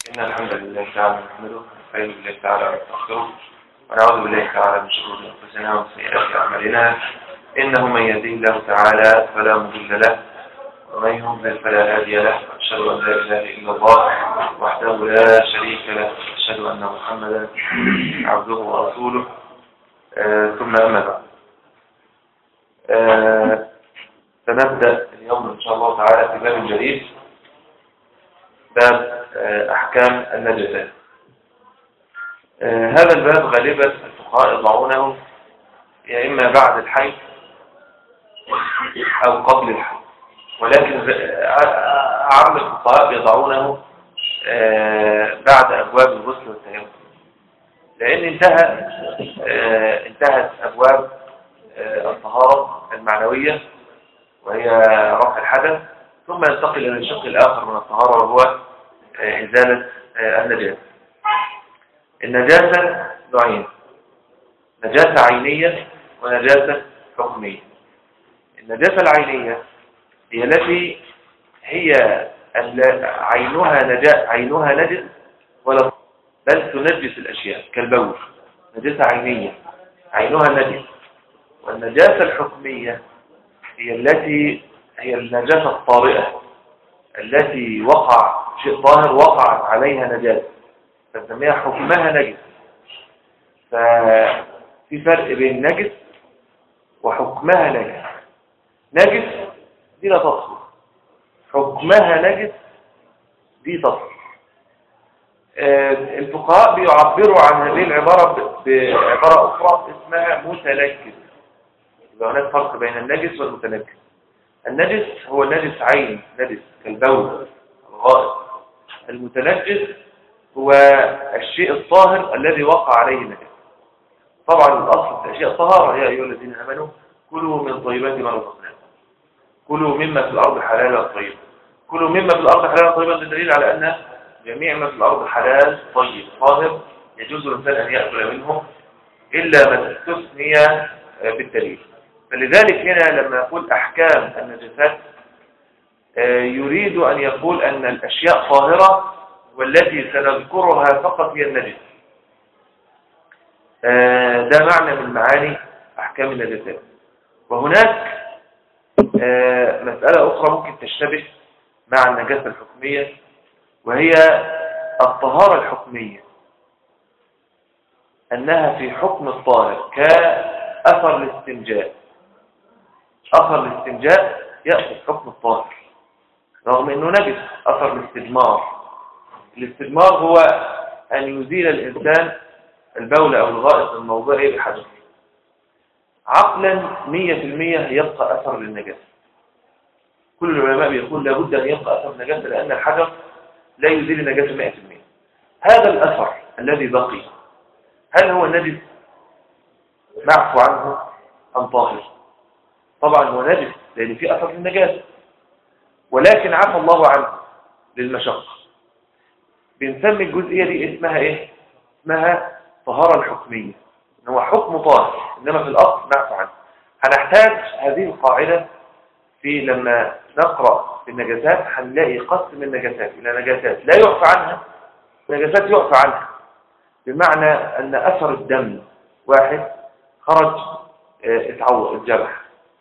إن الحمد لله تعالى نحمده ونستعين بالله تعالى ونستغفره ونعوذ بالله تعالى من شرور أنفسنا ومن سيئات أعمالنا إنه من يهديه الله تعالى فلا مضل له ومن يضلل فلا هادي له وأشهد أن لا إله إلا الله وحده لا شريك له وأشهد أن محمدا عبده ورسوله آه ثم أما بعد آه سنبدأ اليوم إن شاء الله تعالى في باب جديد باب أحكام النجاسات هذا الباب غالبا الفقهاء يضعونه يا إما بعد الحيض أو قبل الحيض ولكن عام الفقهاء يضعونه بعد أبواب الغسل والتيمم لأن انتهى انتهت أبواب الطهارة المعنوية وهي رفع الحدث ثم ينتقل إلى الشق الآخر من الطهارة وهو إزالة النجاسة النجاسة نوعين نجاسة عينية ونجاسة حكمية النجاسة العينية هي التي هي عينها نجاة عينها نجس ولا بل تنجس الأشياء كالبول نجاسة عينية عينها نجس والنجاسة الحكمية هي التي هي النجاسة الطارئة التي وقع شيء طاهر وقعت عليها نجاسة فنسميها حكمها نجس ففي فرق بين نجس وحكمها نجس نجس دي لا تصل حكمها نجس دي تصل الفقهاء بيعبروا عن هذه العبارة بعبارة أخرى اسمها متنجس يبقى هناك فرق بين النجس والمتنجس النجس هو نجس عين نجس كالبول الغائط المتنجس هو الشيء الطاهر الذي وقع عليه النجس طبعا الأصل في الأشياء طهارة يا أيها الذين آمنوا كلوا من طيبات ما رزقناكم كلوا مما في الأرض حلالا طيب كلوا مما في الأرض حلالا طيبا دليل على أن جميع ما في الأرض حلال طيب طاهر يجوز الإنسان أن يأكل منه إلا ما استثني بالدليل فلذلك هنا لما يقول أحكام النجاسات يريد أن يقول أن الأشياء طاهرة والتي سنذكرها فقط هي النجس ده معنى من معاني أحكام النجاسات وهناك مسألة أخرى ممكن تشتبه مع النجاسة الحكمية وهي الطهارة الحكمية أنها في حكم الطاهر كأثر الاستنجاء أثر الاستنجاء يأخذ حكم الطاهر رغم أنه نجس أثر الاستجمار الاستجمار هو أن يزيل الإنسان البول أو الغائط الموضعي بحجر عقلا مية في المية يبقى أثر للنجاسة كل العلماء بيقول لابد أن يبقى أثر النجاسة لأن الحجر لا يزيل النجاسة مئة في المية هذا الأثر الذي بقي هل هو نجس معفو عنه أم طاهر طبعا هو نجس لأن في أثر للنجاسة ولكن عفى الله عنه للمشقة بنسمي الجزئية دي اسمها ايه اسمها طهارة الحكمية ان هو حكم طاهر انما في الاصل معفى عنه هنحتاج هذه القاعدة في لما نقرأ في النجاسات هنلاقي قسم النجاسات الى نجاسات لا يعفى عنها نجاسات يعفى عنها بمعنى ان اثر الدم واحد خرج اتعور الجرح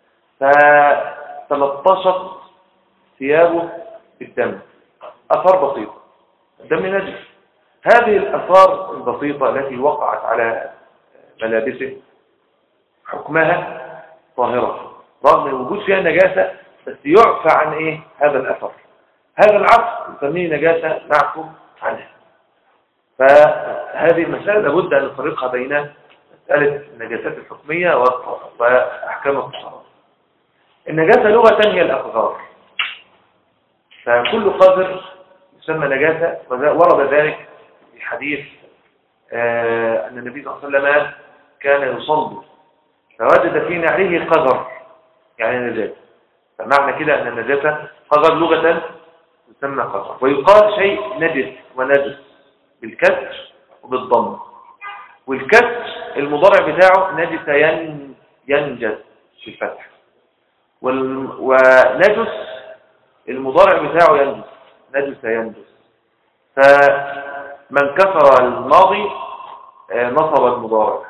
فتلطشت ثيابه بالدم اثار بسيطه الدم نجس هذه الأثار البسيطة التي وقعت على ملابسه حكمها طاهرة رغم وجود فيها نجاسة بس يعفى عن إيه هذا الأثر هذا العفو نسميه نجاسة معفو عنها فهذه المسألة لابد أن نفرقها بين مسألة النجاسات الحكمية وأحكام الطهارة النجاسة لغة هي الأقذار فكل قذر يسمى نجاسة ورد ذلك في حديث آه أن النبي صلى الله عليه وسلم كان يصلي فوجد في نعله قذر يعني نجاسة فمعنى كده أن النجاسة قذر لغة يسمى قذر ويقال شيء نجس ونجس بالكسر وبالضم والكسر المضارع بتاعه نجس ين ينجس بالفتح ونجس المضارع بتاعه ينجس نجس ينجس فمن كسر الماضي آه، نصب المضارع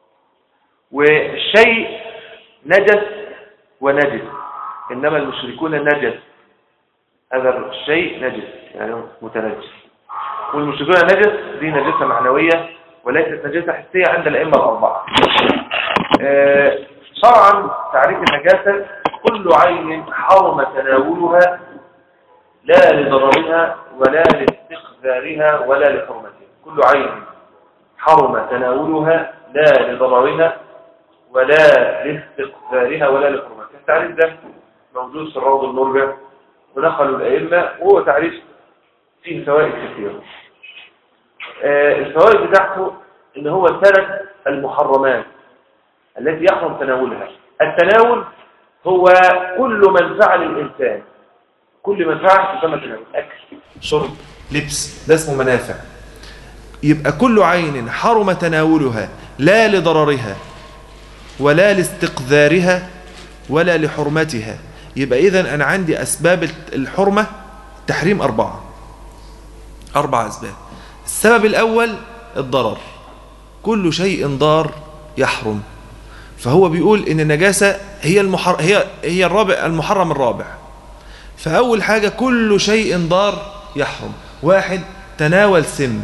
والشيء نجس ونجس إنما المشركون نجس هذا الشيء نجس يعني متنجس والمشركون نجس دي نجسة معنوية وليست نجسة حسية عند الأئمة الأربعة آه، شرعا تعريف النجاسة كل عين حرم تناولها لا لضررها ولا لاستخذارها ولا لحرمتها كل عين حرم تناولها لا لضررها ولا لاستقذارها ولا لحرمتها التعريف ده موجود في الروض المرجع ونقلوا الأئمة وهو تعريف فيه فوائد كثيرة آه، الفوائد بتاعته ان هو سند المحرمات التي يحرم تناولها التناول هو كل منفعة للإنسان كل منفعة تسمى تناول أكل شرب لبس ده اسمه منافع يبقى كل عين حرم تناولها لا لضررها ولا لاستقذارها ولا لحرمتها يبقى إذن أنا عندي أسباب الحرمة تحريم أربعة أربع أسباب السبب الأول الضرر كل شيء ضار يحرم فهو بيقول ان النجاسة هي المحر... هي هي الرابع المحرم الرابع فأول حاجة كل شيء ضار يحرم واحد تناول سم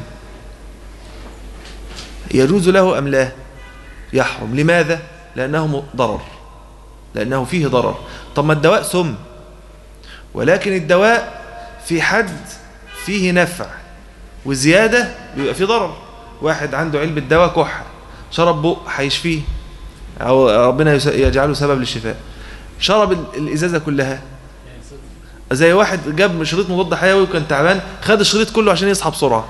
يجوز له أم لا يحرم لماذا لأنه ضرر لأنه فيه ضرر طب ما الدواء سم ولكن الدواء في حد فيه نفع وزيادة بيبقى فيه ضرر واحد عنده علبة دواء كحة شرب بق هيشفيه أو ربنا يجعله سبب للشفاء شرب الإزازة كلها زي واحد جاب شريط مضاد حيوي وكان تعبان خد الشريط كله عشان يصحى بسرعة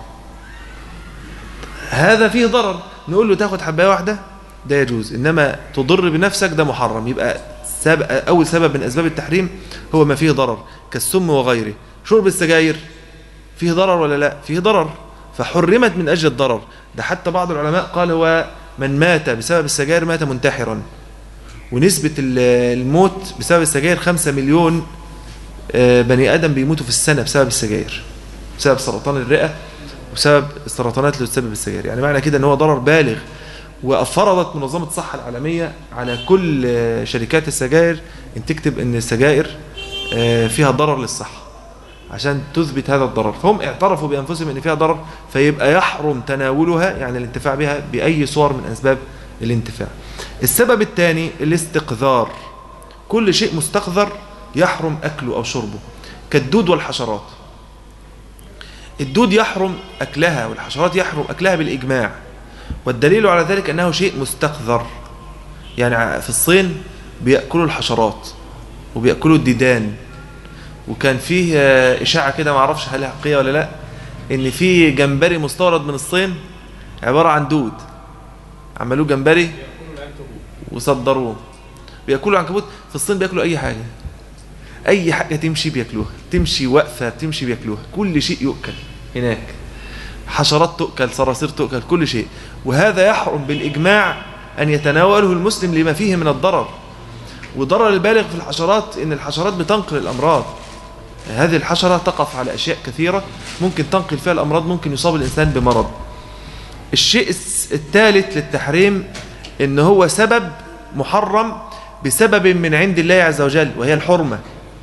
هذا فيه ضرر نقول له تاخد حباية واحدة ده يجوز إنما تضر بنفسك ده محرم يبقى سبب أول سبب من أسباب التحريم هو ما فيه ضرر كالسم وغيره شرب السجاير فيه ضرر ولا لا فيه ضرر فحرمت من أجل الضرر ده حتى بعض العلماء قال هو من مات بسبب السجاير مات منتحرا ونسبة الموت بسبب السجاير خمسة مليون آه، بني آدم بيموتوا في السنة بسبب السجاير بسبب سرطان الرئة وبسبب السرطانات اللي تسبب السجاير يعني معنى كده ان هو ضرر بالغ وفرضت منظمة الصحة العالمية على كل آه، شركات السجاير ان تكتب ان السجائر آه، فيها ضرر للصحة عشان تثبت هذا الضرر فهم اعترفوا بأنفسهم ان فيها ضرر فيبقى يحرم تناولها يعني الانتفاع بها بأي صور من أسباب الانتفاع السبب الثاني الاستقذار كل شيء مستقذر يحرم أكله أو شربه كالدود والحشرات الدود يحرم أكلها والحشرات يحرم أكلها بالإجماع والدليل على ذلك أنه شيء مستقذر يعني في الصين بيأكلوا الحشرات وبيأكلوا الديدان وكان فيه إشاعة كده معرفش هل حقيقية ولا لا إن في جمبري مستورد من الصين عبارة عن دود عملوه جمبري وصدروه بيأكلوا عنكبوت في الصين بيأكلوا أي حاجة أي حاجة تمشي بيأكلوها تمشي واقفة تمشي بيأكلوها كل شيء يؤكل هناك حشرات تؤكل صراصير تؤكل كل شيء وهذا يحرم بالإجماع أن يتناوله المسلم لما فيه من الضرر وضرر البالغ في الحشرات إن الحشرات بتنقل الأمراض هذه الحشرة تقف على أشياء كثيرة ممكن تنقل فيها الأمراض ممكن يصاب الإنسان بمرض الشيء الثالث للتحريم إن هو سبب محرم بسبب من عند الله عز وجل وهي الحرمة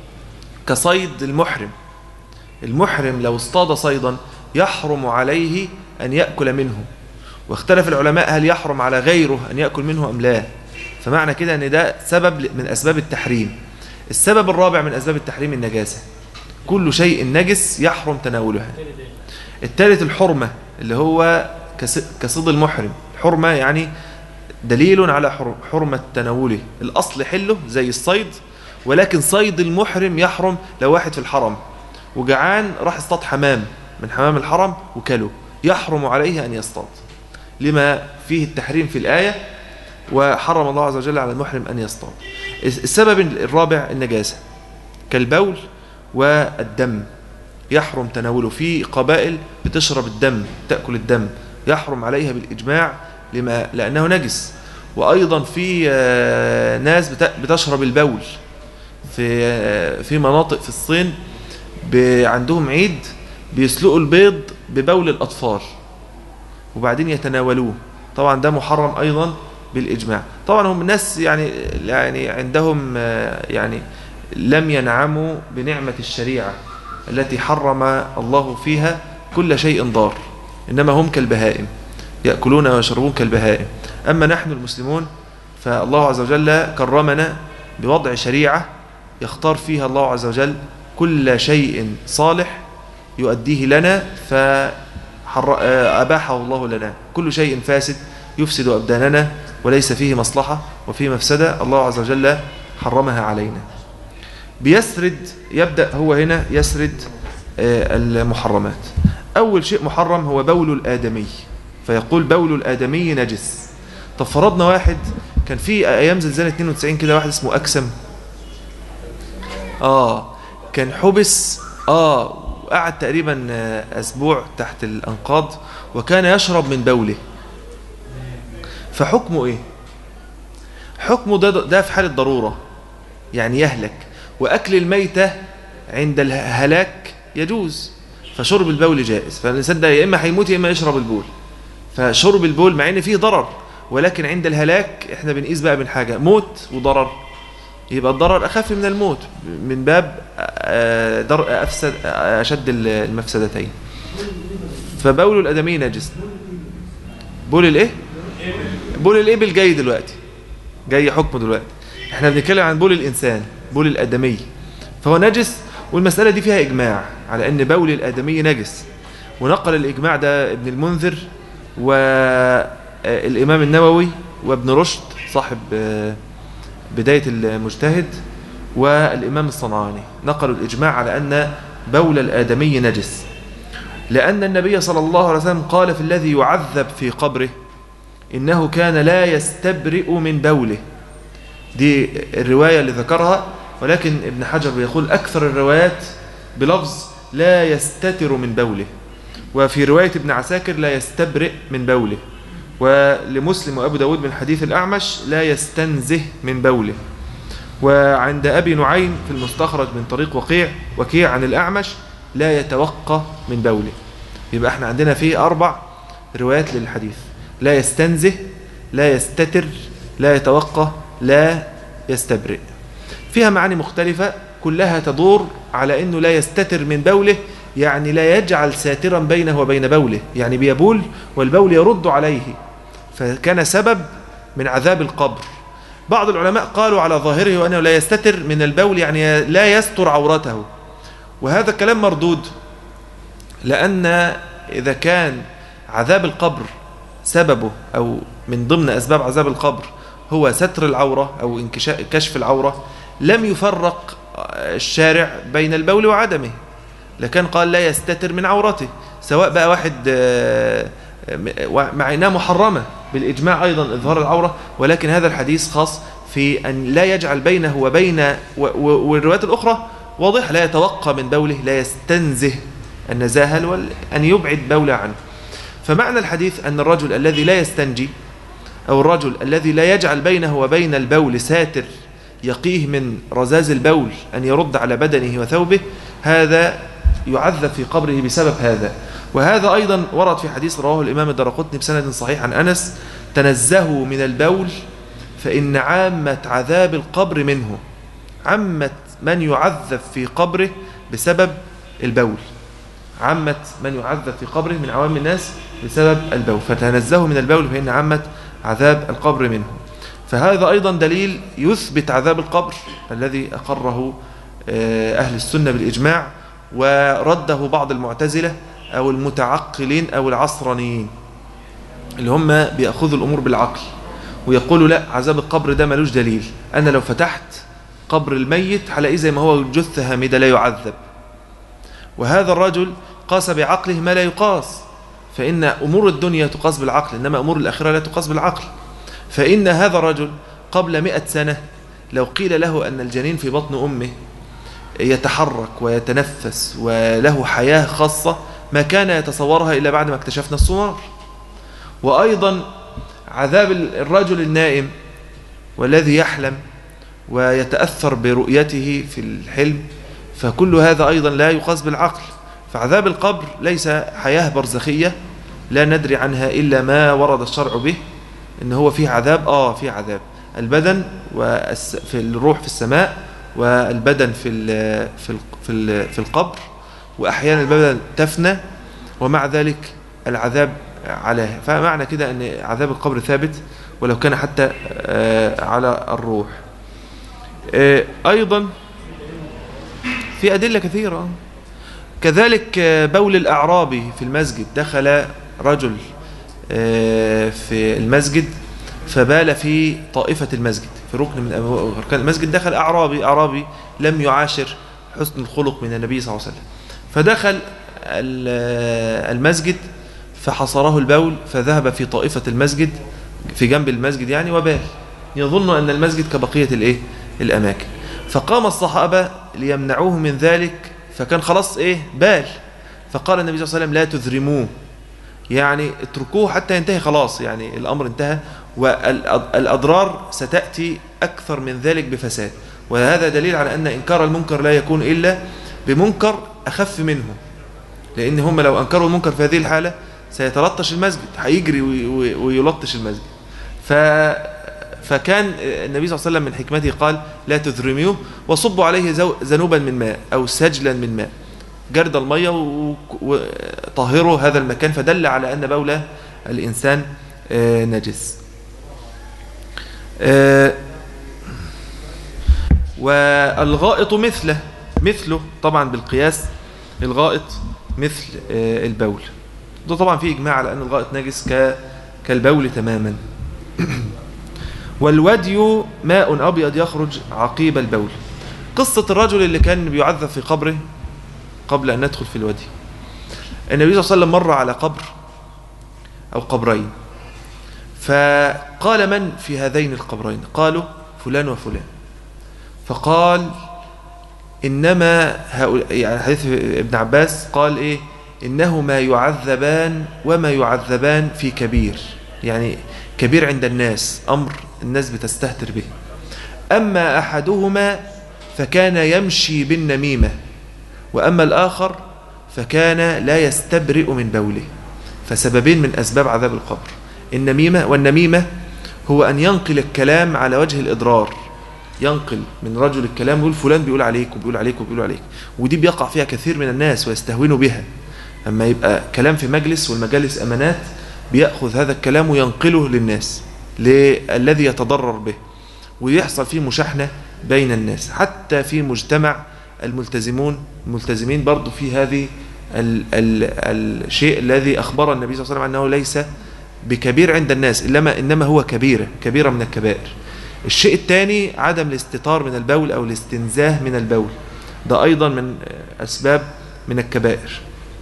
كصيد المحرم المحرم لو اصطاد صيدا يحرم عليه أن يأكل منه واختلف العلماء هل يحرم على غيره أن يأكل منه أم لا فمعنى كده أن ده سبب من أسباب التحريم السبب الرابع من أسباب التحريم النجاسة كل شيء نجس يحرم تناولها الثالث الحرمة اللي هو كصيد المحرم الحرمة يعني دليل على حرمة تناوله الأصل حله زي الصيد ولكن صيد المحرم يحرم لو واحد في الحرم وجعان راح اصطاد حمام من حمام الحرم وكله يحرم عليه أن يصطاد لما فيه التحريم في الآية وحرم الله عز وجل على المحرم أن يصطاد السبب الرابع النجاسة كالبول والدم يحرم تناوله في قبائل بتشرب الدم تأكل الدم يحرم عليها بالإجماع لما لأنه نجس وأيضا في آه، ناس بتشرب البول في آه، في مناطق في الصين عندهم عيد بيسلقوا البيض ببول الأطفال وبعدين يتناولوه طبعا ده محرم أيضا بالإجماع طبعا هم الناس يعني يعني عندهم آه، يعني لم ينعموا بنعمة الشريعة التي حرم الله فيها كل شيء ضار إنما هم كالبهائم يأكلون ويشربون كالبهائم أما نحن المسلمون فالله عز وجل كرمنا بوضع شريعة يختار فيها الله عز وجل كل شيء صالح يؤديه لنا فأباحه الله لنا كل شيء فاسد يفسد أبداننا وليس فيه مصلحة وفيه مفسدة الله عز وجل حرمها علينا بيسرد يبدأ هو هنا يسرد آه، المحرمات أول شيء محرم هو بول الآدمي فيقول بول الآدمي نجس طب فرضنا واحد كان في أيام زلزال 92 كده واحد اسمه أكسم آه كان حبس آه قعد تقريبا آه، أسبوع تحت الأنقاض وكان يشرب من بوله فحكمه إيه حكمه ده, ده في حالة ضرورة يعني يهلك وأكل الميتة عند الهلاك يجوز فشرب البول جائز فالإنسان ده يا إما هيموت يا إما يشرب البول فشرب البول مع إن فيه ضرر ولكن عند الهلاك إحنا بنقيس بقى من حاجة موت وضرر يبقى الضرر أخف من الموت من باب آه، در أفسد أشد المفسدتين فبول الأدمي نجس بول الإيه؟ بول الإبل جاي دلوقتي جاي حكمه دلوقتي احنا بنتكلم عن بول الإنسان بول الآدمي فهو نجس والمسألة دي فيها إجماع على أن بول الآدمي نجس ونقل الإجماع ده ابن المنذر والإمام النووي وابن رشد صاحب آه، بداية المجتهد والإمام الصنعاني نقلوا الإجماع على أن بول الآدمي نجس لأن النبي صلى الله عليه وسلم قال في الذي يعذب في قبره إنه كان لا يستبرئ من بوله دي الرواية اللي ذكرها ولكن ابن حجر بيقول أكثر الروايات بلفظ لا يستتر من بوله وفي رواية ابن عساكر لا يستبرئ من بوله ولمسلم وأبو داود من حديث الأعمش لا يستنزه من بوله وعند أبي نعيم في المستخرج من طريق وقيع وكيع عن الأعمش لا يتوقى من بوله يبقى احنا عندنا فيه أربع روايات للحديث لا يستنزه لا يستتر لا يتوقى لا يستبرئ فيها معاني مختلفة كلها تدور على أنه لا يستتر من بوله يعني لا يجعل ساترا بينه وبين بوله يعني بيبول والبول يرد عليه فكان سبب من عذاب القبر بعض العلماء قالوا على ظاهره وأنه لا يستتر من البول يعني لا يستر عورته وهذا كلام مردود لأن إذا كان عذاب القبر سببه أو من ضمن أسباب عذاب القبر هو ستر العورة أو كشف العورة لم يفرق الشارع بين البول وعدمه لكن قال لا يستتر من عورته سواء بقى واحد آه، مع انها محرمة بالإجماع أيضا إظهار العورة ولكن هذا الحديث خاص في أن لا يجعل بينه وبين والروايات الأخرى واضح لا يتوقى من بوله لا يستنزه النزاهة أن يبعد بوله عنه فمعنى الحديث أن الرجل الذي لا يستنجي أو الرجل الذي لا يجعل بينه وبين البول ساتر يقيه من رزاز البول أن يرد على بدنه وثوبه هذا يعذب في قبره بسبب هذا وهذا أيضا ورد في حديث رواه الإمام الدرقطني بسند صحيح عن أنس تنزهوا من البول فإن عامة عذاب القبر منه عامة من يعذب في قبره بسبب البول عامة من يعذب في قبره من عوام الناس بسبب البول فتنزهوا من البول فإن عامة عذاب القبر منه فهذا أيضا دليل يثبت عذاب القبر الذي أقره آه، أهل السنة بالإجماع ورده بعض المعتزلة أو المتعقلين أو العصرانيين اللي هم بيأخذوا الأمور بالعقل ويقولوا لا عذاب القبر ده ملوش دليل أنا لو فتحت قبر الميت هلاقيه زي ما هو جثة هامدة لا يعذب وهذا الرجل قاس بعقله ما لا يقاس فإن أمور الدنيا تقاس بالعقل إنما أمور الآخرة لا تقاس بالعقل فإن هذا الرجل قبل مئة سنة لو قيل له أن الجنين في بطن أمه يتحرك ويتنفس وله حياة خاصة ما كان يتصورها إلا بعد ما اكتشفنا السونار وأيضا عذاب الرجل النائم والذي يحلم ويتأثر برؤيته في الحلم فكل هذا أيضا لا يقاس بالعقل فعذاب القبر ليس حياة برزخية لا ندري عنها إلا ما ورد الشرع به إن هو فيه عذاب آه فيه عذاب البدن وفي الروح في السماء والبدن في ال في ال في, ال في القبر وأحيانا البدن تفنى ومع ذلك العذاب عليها فمعنى كده أن عذاب القبر ثابت ولو كان حتى آه، على الروح آه، أيضا في أدلة كثيرة كذلك آه، بول الأعرابي في المسجد دخل رجل آه، في المسجد فبال في طائفة المسجد في ركن من أركان المسجد دخل أعرابي أعرابي لم يعاشر حسن الخلق من النبي صلى الله عليه وسلم فدخل ال- المسجد فحصره البول فذهب في طائفة المسجد في جنب المسجد يعني وبال يظن أن المسجد كبقية الإيه؟ الأماكن فقام الصحابة ليمنعوه من ذلك فكان خلاص إيه بال فقال النبي صلى الله عليه وسلم لا تذرموه يعني اتركوه حتى ينتهي خلاص يعني الأمر انتهى والأضرار ستأتي أكثر من ذلك بفساد وهذا دليل على أن إنكار المنكر لا يكون إلا بمنكر أخف منه لأن هم لو أنكروا المنكر في هذه الحالة سيتلطش المسجد هيجري وي- وي- ويلطش المسجد ف فكان النبي صلى الله عليه وسلم من حكمته قال لا تذرميوه وصبوا عليه زو- ذنوبا من ماء أو سجلا من ماء جرد المية و- وطهروا هذا المكان فدل على أن بول الإنسان آه، نجس آه، والغائط مثله مثله طبعا بالقياس الغائط مثل آه، البول ده طبعا في إجماع على أن الغائط نجس ك- كالبول تماما والودي ماء أبيض يخرج عقيب البول قصة الرجل اللي كان بيعذب في قبره قبل أن ندخل في الودي النبي صلى الله عليه وسلم مر على قبر أو قبرين فقال من في هذين القبرين قالوا فلان وفلان فقال إنما هؤلاء يعني حديث ابن عباس قال إيه إنهما يعذبان وما يعذبان في كبير يعني كبير عند الناس أمر الناس بتستهتر به أما أحدهما فكان يمشي بالنميمة وأما الآخر فكان لا يستبرئ من بوله فسببين من أسباب عذاب القبر النميمة والنميمة هو أن ينقل الكلام على وجه الإضرار ينقل من رجل الكلام يقول فلان بيقول عليك وبيقول عليك وبيقول عليك ودي بيقع فيها كثير من الناس ويستهونوا بها أما يبقى كلام في مجلس والمجالس أمانات بيأخذ هذا الكلام وينقله للناس للذي يتضرر به ويحصل فيه مشاحنة بين الناس حتى في مجتمع الملتزمون الملتزمين برضو في هذه ال ال الشيء الذي أخبر النبي صلى الله عليه وسلم أنه ليس بكبير عند الناس إنما, إنما هو كبيرة كبيرة من الكبائر الشيء الثاني عدم الاستطار من البول أو الاستنزاه من البول ده أيضا من أسباب من الكبائر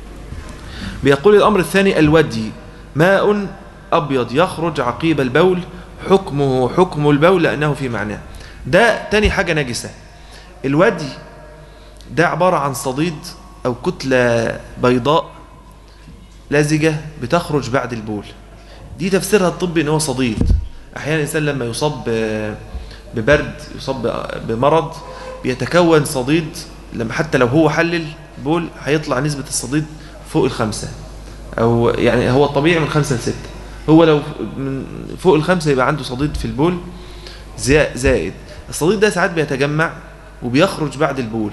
بيقول الأمر الثاني الودي ماء أبيض يخرج عقيب البول حكمه حكم البول لأنه في معناه ده تاني حاجة نجسة الودي ده عبارة عن صديد أو كتلة بيضاء لزجة بتخرج بعد البول دي تفسيرها الطبي ان هو صديد احيانا الانسان لما يصاب ببرد يصاب بمرض بيتكون صديد لما حتى لو هو حلل بول هيطلع نسبة الصديد فوق الخمسة او يعني هو الطبيعي من خمسة لستة هو لو من فوق الخمسة يبقى عنده صديد في البول زائد الصديد ده ساعات بيتجمع وبيخرج بعد البول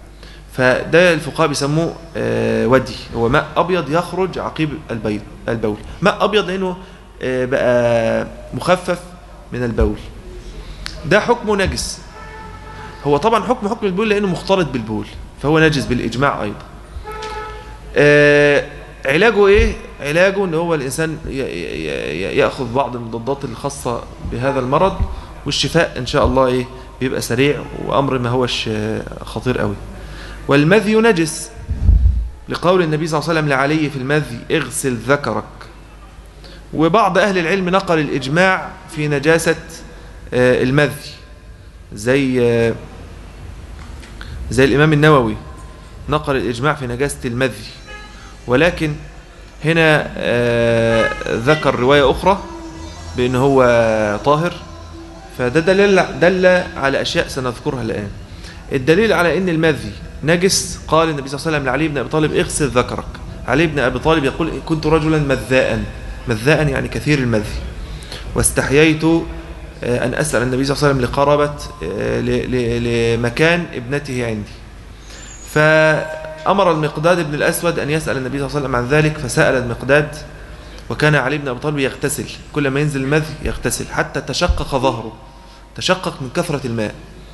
فده الفقهاء بيسموه آه ودي هو ماء ابيض يخرج عقيب البيض البول ماء ابيض لانه آه بقى مخفف من البول ده حكمه نجس هو طبعا حكم حكم البول لانه مختلط بالبول فهو نجس بالاجماع ايضا آه علاجه ايه علاجه ان هو الانسان ياخذ بعض المضادات الخاصه بهذا المرض والشفاء ان شاء الله ايه بيبقى سريع وامر ما هوش خطير قوي والمذي نجس لقول النبي صلى الله عليه وسلم لعلي في المذي اغسل ذكرك وبعض أهل العلم نقل الإجماع في نجاسة المذي زي زي الإمام النووي نقل الإجماع في نجاسة المذي ولكن هنا ذكر رواية أخرى بأن هو طاهر فده دل, دل على أشياء سنذكرها الآن الدليل على أن المذي نجس قال النبي صلى الله عليه وسلم لعلي بن أبي طالب اغسل ذكرك علي بن أبي طالب يقول كنت رجلا مذاء مذاء يعني كثير المذي واستحييت آه، أن أسأل النبي صلى الله عليه وسلم لقرابة آه، ل- ل- لمكان ابنته عندي فأمر المقداد بن الأسود أن يسأل النبي صلى الله عليه وسلم عن ذلك فسأل المقداد وكان علي بن أبي طالب يغتسل كل ما ينزل المذي يغتسل حتى تشقق ظهره تشقق من كثرة الماء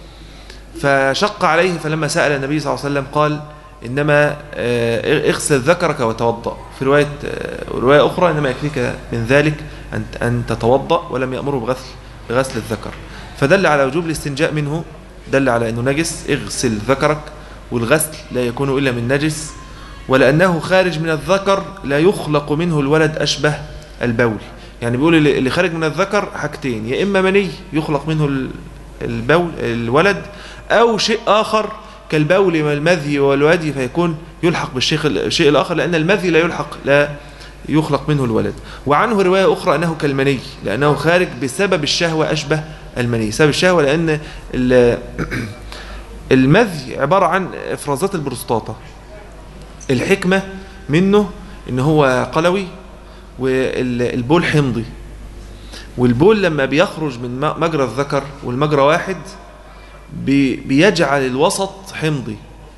فشق عليه فلما سأل النبي صلى الله عليه وسلم قال إنما آه، اغسل ذكرك وتوضأ في رواية آه، رواية أخرى إنما يكفيك من ذلك أن أن تتوضأ ولم يأمره بغسل بغسل الذكر فدل على وجوب الاستنجاء منه دل على أنه نجس اغسل ذكرك والغسل لا يكون إلا من نجس ولأنه خارج من الذكر لا يخلق منه الولد أشبه البول يعني بيقول اللي اللي خارج من الذكر حاجتين يا إما مني يخلق منه ال- البول الولد أو شيء آخر كالبول والمذي والودي فيكون يلحق بالشيء الشيء الآخر لأن المذي لا يلحق لا يخلق منه الولد وعنه رواية أخرى أنه كالمني لأنه خارج بسبب الشهوة أشبه المني سبب الشهوة لأن ال- المذي عبارة عن إفرازات البروستاتا الحكمة منه ان هو قلوي والبول حمضي والبول لما بيخرج من م- مجرى الذكر والمجرى واحد بي- بيجعل الوسط حمضي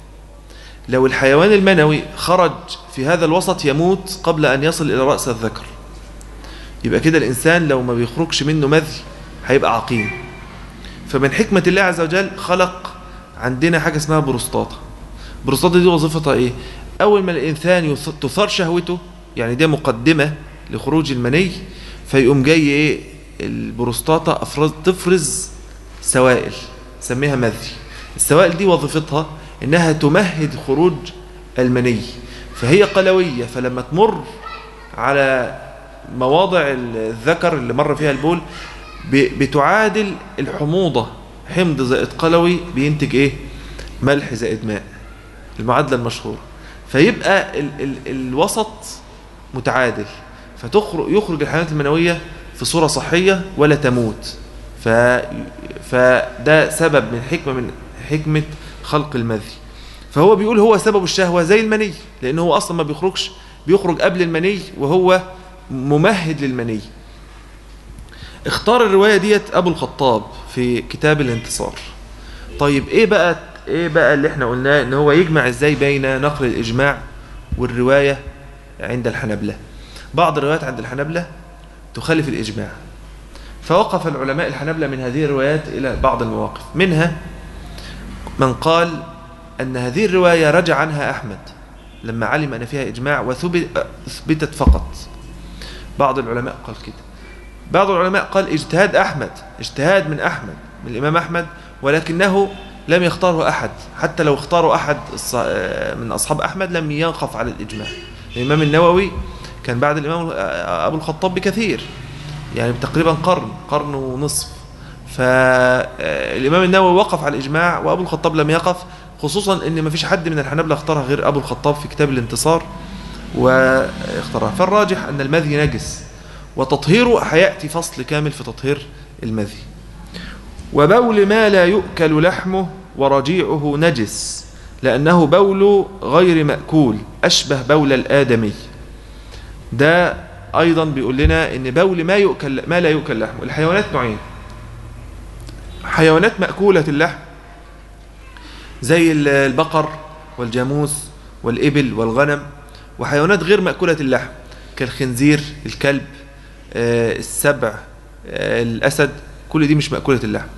لو الحيوان المنوي خرج في هذا الوسط يموت قبل أن يصل إلى رأس الذكر يبقى كده الإنسان لو ما بيخرجش منه مذي هيبقى عقيم فمن حكمة الله عز وجل خلق عندنا حاجة اسمها بروستاتا البروستاتا دي وظيفتها ايه اول ما الانسان يث- تثار شهوته يعني دي مقدمة لخروج المني فيقوم جاي ايه البروستاتا افرز تفرز سوائل سميها مذي السوائل دي وظيفتها انها تمهد خروج المني فهي قلوية فلما تمر على مواضع الذكر اللي مر فيها البول ب- بتعادل الحموضة حمض زائد قلوي بينتج ايه ملح زائد ماء المعادلة المشهورة فيبقى ال ال الوسط متعادل فتخرج يخرج الحيوانات المنوية في صورة صحية ولا تموت ف فده سبب من حكمة من حكمة خلق المذي فهو بيقول هو سبب الشهوة زي المني لأنه هو أصلا ما بيخرجش بيخرج قبل المني وهو ممهد للمني اختار الرواية ديت أبو الخطاب في كتاب الانتصار طيب ايه بقى ايه بقى اللي احنا قلناه ان هو يجمع ازاي بين نقل الاجماع والروايه عند الحنبلة بعض الروايات عند الحنبلة تخالف الاجماع فوقف العلماء الحنبلة من هذه الروايات الى بعض المواقف منها من قال ان هذه الروايه رجع عنها احمد لما علم ان فيها اجماع وثبتت فقط بعض العلماء قال كده بعض العلماء قال اجتهاد احمد اجتهاد من احمد من الامام احمد ولكنه لم يختاره أحد حتى لو اختاروا أحد الص- من أصحاب أحمد لم ينقف على الإجماع الإمام النووي كان بعد الإمام أبو الخطاب بكثير يعني تقريبا قرن قرن ونصف فالإمام النووي وقف على الإجماع وأبو الخطاب لم يقف خصوصا أن ما فيش حد من الحنابلة اختارها غير أبو الخطاب في كتاب الانتصار واختارها فالراجح أن المذي نجس وتطهيره هيأتي فصل كامل في تطهير المذي وبول ما لا يؤكل لحمه ورجيعه نجس لأنه بول غير مأكول أشبه بول الآدمي ده أيضا بيقول لنا إن بول ما يؤكل ما لا يؤكل لحمه الحيوانات نوعين حيوانات مأكولة اللحم زي البقر والجاموس والإبل والغنم وحيوانات غير مأكولة اللحم كالخنزير الكلب آه، السبع آه، الأسد كل دي مش مأكولة اللحم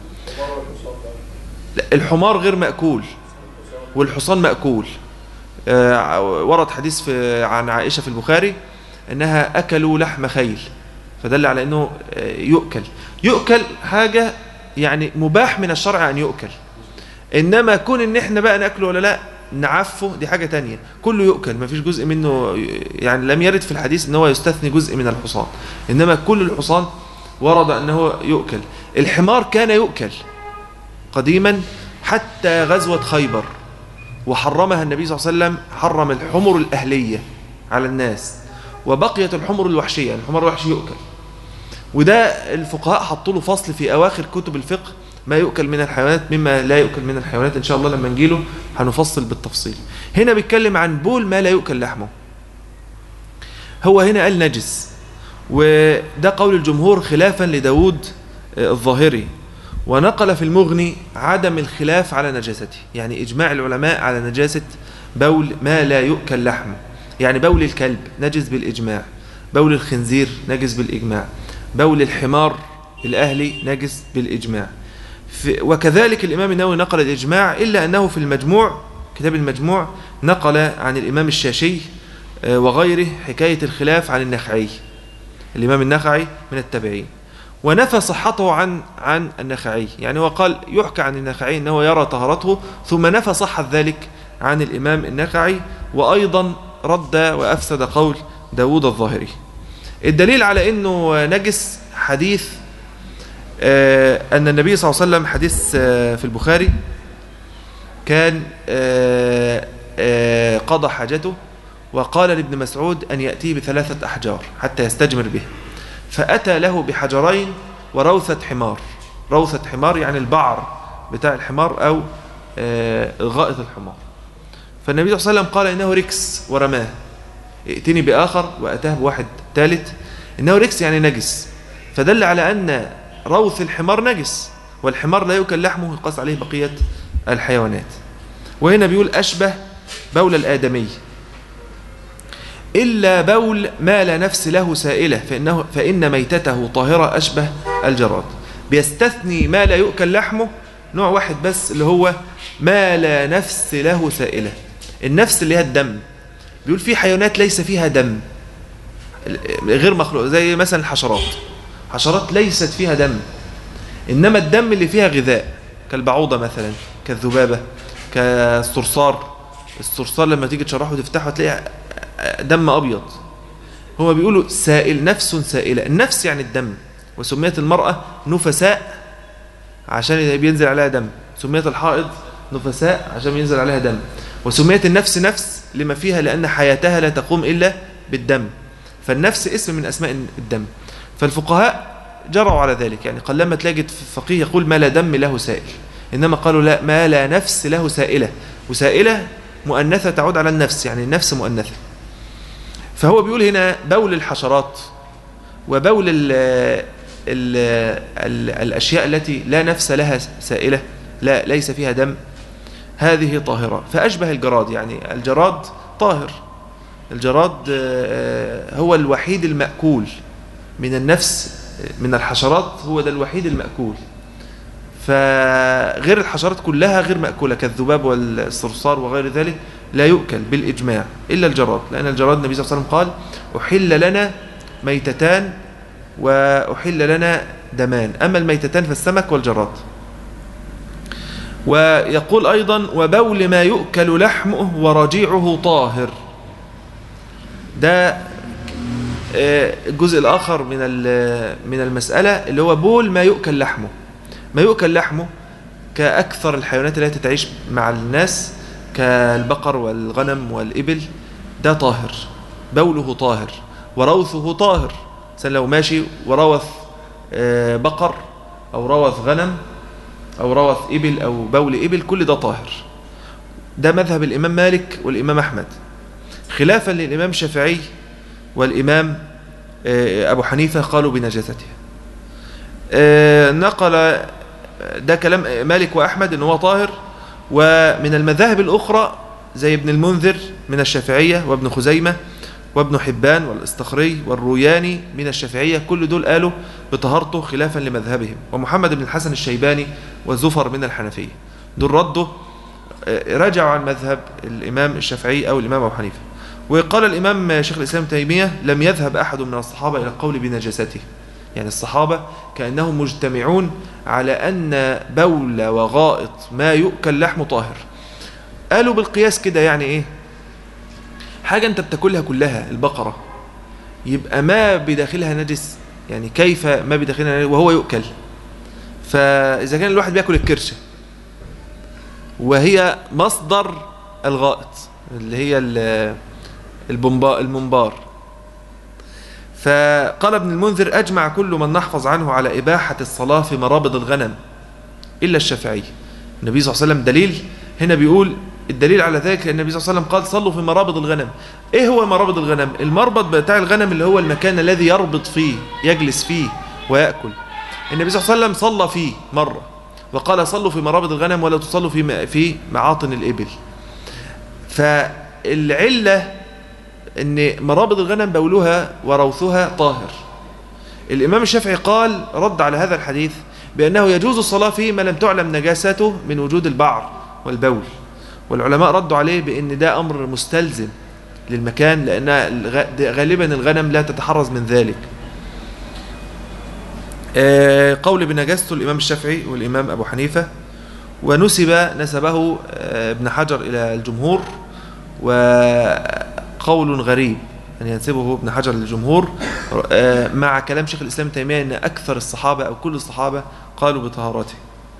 لا، الحمار غير مأكول والحصان مأكول آه، ورد حديث في عن عائشة في البخاري انها اكلوا لحم خيل فدل على انه آه، يؤكل يؤكل حاجة يعني مباح من الشرع ان يؤكل انما كون ان احنا بقى ناكله ولا لا نعفه دي حاجة تانية كله يؤكل ما فيش جزء منه يعني لم يرد في الحديث ان هو يستثني جزء من الحصان انما كل الحصان ورد انه يؤكل الحمار كان يؤكل قديما حتى غزوة خيبر وحرمها النبي صلى الله عليه وسلم حرم الحمر الأهلية على الناس وبقيت الحمر الوحشية يعني الحمر الوحشي يؤكل وده الفقهاء حطوا له فصل في أواخر كتب الفقه ما يؤكل من الحيوانات مما لا يؤكل من الحيوانات إن شاء الله لما نجيله هنفصل بالتفصيل هنا بيتكلم عن بول ما لا يؤكل لحمه هو هنا قال نجس وده قول الجمهور خلافا لداود الظاهري ونقل في المغني عدم الخلاف على نجاسته يعني إجماع العلماء على نجاسة بول ما لا يؤكل لحمه يعني بول الكلب نجس بالإجماع بول الخنزير نجس بالإجماع بول الحمار الأهلي نجس بالإجماع وكذلك الإمام النووي نقل الإجماع إلا أنه في المجموع كتاب المجموع نقل عن الإمام الشاشي وغيره حكاية الخلاف عن النخعي الإمام النخعي من التابعين ونفى صحته عن عن النخعي يعني وقال يحكى عن النخعي أنه يرى طهارته ثم نفى صحة ذلك عن الإمام النخعي وأيضا رد وأفسد قول داود الظاهري الدليل على أنه نجس حديث أن النبي صلى الله عليه وسلم حديث في البخاري كان قضى حاجته وقال لابن مسعود أن يأتيه بثلاثة أحجار حتى يستجمر به فأتى له بحجرين وروثة حمار روثة حمار يعني البعر بتاع الحمار أو غائط الحمار فالنبي صلى الله عليه وسلم قال إنه ركس ورماه ائتني بآخر وأتاه بواحد ثالث إنه ركس يعني نجس فدل على أن روث الحمار نجس والحمار لا يؤكل لحمه يقاس عليه بقية الحيوانات وهنا بيقول أشبه بول الآدمي إلا بول ما لا نفس له سائلة فإنه فإن ميتته طاهرة أشبه الجراد بيستثني ما لا يؤكل لحمه نوع واحد بس اللي هو ما لا نفس له سائلة النفس اللي هي الدم بيقول في حيوانات ليس فيها دم غير مخلوق زي مثلا الحشرات حشرات ليست فيها دم إنما الدم اللي فيها غذاء كالبعوضة مثلا كالذبابة كالصرصار الصرصار لما تيجي تشرحه وتفتحه تلاقي دم أبيض هو بيقولوا سائل نفس سائلة النفس يعني الدم وسميت المرأة نفساء عشان بينزل عليها دم سميت الحائض نفساء عشان ينزل عليها دم وسميت النفس نفس لما فيها لأن حياتها لا تقوم إلا بالدم فالنفس اسم من أسماء الدم فالفقهاء جروا على ذلك يعني قلما تلاقي فقيه يقول ما لا دم له سائل إنما قالوا لا ما لا نفس له سائلة وسائلة مؤنثة تعود على النفس يعني النفس مؤنثة فهو بيقول هنا بول الحشرات وبول ال ال ال الأشياء التي لا نفس لها سائلة لا ليس فيها دم هذه طاهرة فأشبه الجراد يعني الجراد طاهر الجراد هو الوحيد المأكول من النفس من الحشرات هو ده الوحيد المأكول فغير الحشرات كلها غير مأكولة كالذباب والصرصار وغير ذلك لا يؤكل بالإجماع إلا الجراد لأن الجراد النبي صلى الله عليه وسلم قال أحل لنا ميتتان وأحل لنا دمان أما الميتتان فالسمك والجراد ويقول أيضا وبول ما يؤكل لحمه ورجيعه طاهر ده الجزء الآخر من من المسألة اللي هو بول ما يؤكل لحمه ما يؤكل لحمه كأكثر الحيوانات التي تعيش مع الناس كالبقر والغنم والإبل ده طاهر بوله طاهر وروثه طاهر مثلا لو ماشي وروث بقر أو روث غنم أو روث إبل أو بول إبل كل ده طاهر ده مذهب الإمام مالك والإمام أحمد خلافا للإمام الشافعي والإمام أبو حنيفة قالوا بنجاسته نقل ده كلام مالك وأحمد أنه هو طاهر ومن المذاهب الأخرى زي ابن المنذر من الشافعية وابن خزيمة وابن حبان والاستخري والروياني من الشافعية كل دول قالوا بطهارته خلافا لمذهبهم ومحمد بن الحسن الشيباني وزفر من الحنفية دول ردوا رجعوا عن مذهب الإمام الشافعي أو الإمام أبو حنيفة وقال الإمام شيخ الإسلام تيمية لم يذهب أحد من الصحابة إلى القول بنجاسته يعني الصحابة كأنهم مجتمعون على أن بول وغائط ما يؤكل لحمه طاهر قالوا بالقياس كده يعني إيه حاجة أنت بتاكلها كلها البقرة يبقى ما بداخلها نجس يعني كيف ما بداخلها نجس وهو يؤكل فإذا كان الواحد بيأكل الكرشة وهي مصدر الغائط اللي هي المنبار فقال ابن المنذر أجمع كل من نحفظ عنه على إباحة الصلاة في مرابض الغنم إلا الشافعي النبي صلى الله عليه وسلم دليل هنا بيقول الدليل على ذلك أن النبي صلى الله عليه وسلم قال صلوا في مرابض الغنم إيه هو مرابض الغنم المربط بتاع الغنم اللي هو المكان الذي يربط فيه يجلس فيه ويأكل النبي صلى الله عليه وسلم صلى فيه مرة وقال صلوا في مرابض الغنم ولا تصلوا في في معاطن الإبل فالعلة ان مرابض الغنم بولها وروثها طاهر الإمام الشافعي قال رد على هذا الحديث بأنه يجوز الصلاة فيه ما لم تعلم نجاسته من وجود البعر والبول والعلماء ردوا عليه بأن ده أمر مستلزم للمكان لأن الغ- غالبا الغنم لا تتحرز من ذلك آه، قول بنجاسته الإمام الشافعي والإمام أبو حنيفة ونسب نسبه آه، ابن حجر إلى الجمهور وقول غريب أن ينسبه ابن حجر للجمهور آه، مع كلام شيخ الإسلام ابن تيمية أن أكثر الصحابة أو كل الصحابة قالوا بطهارته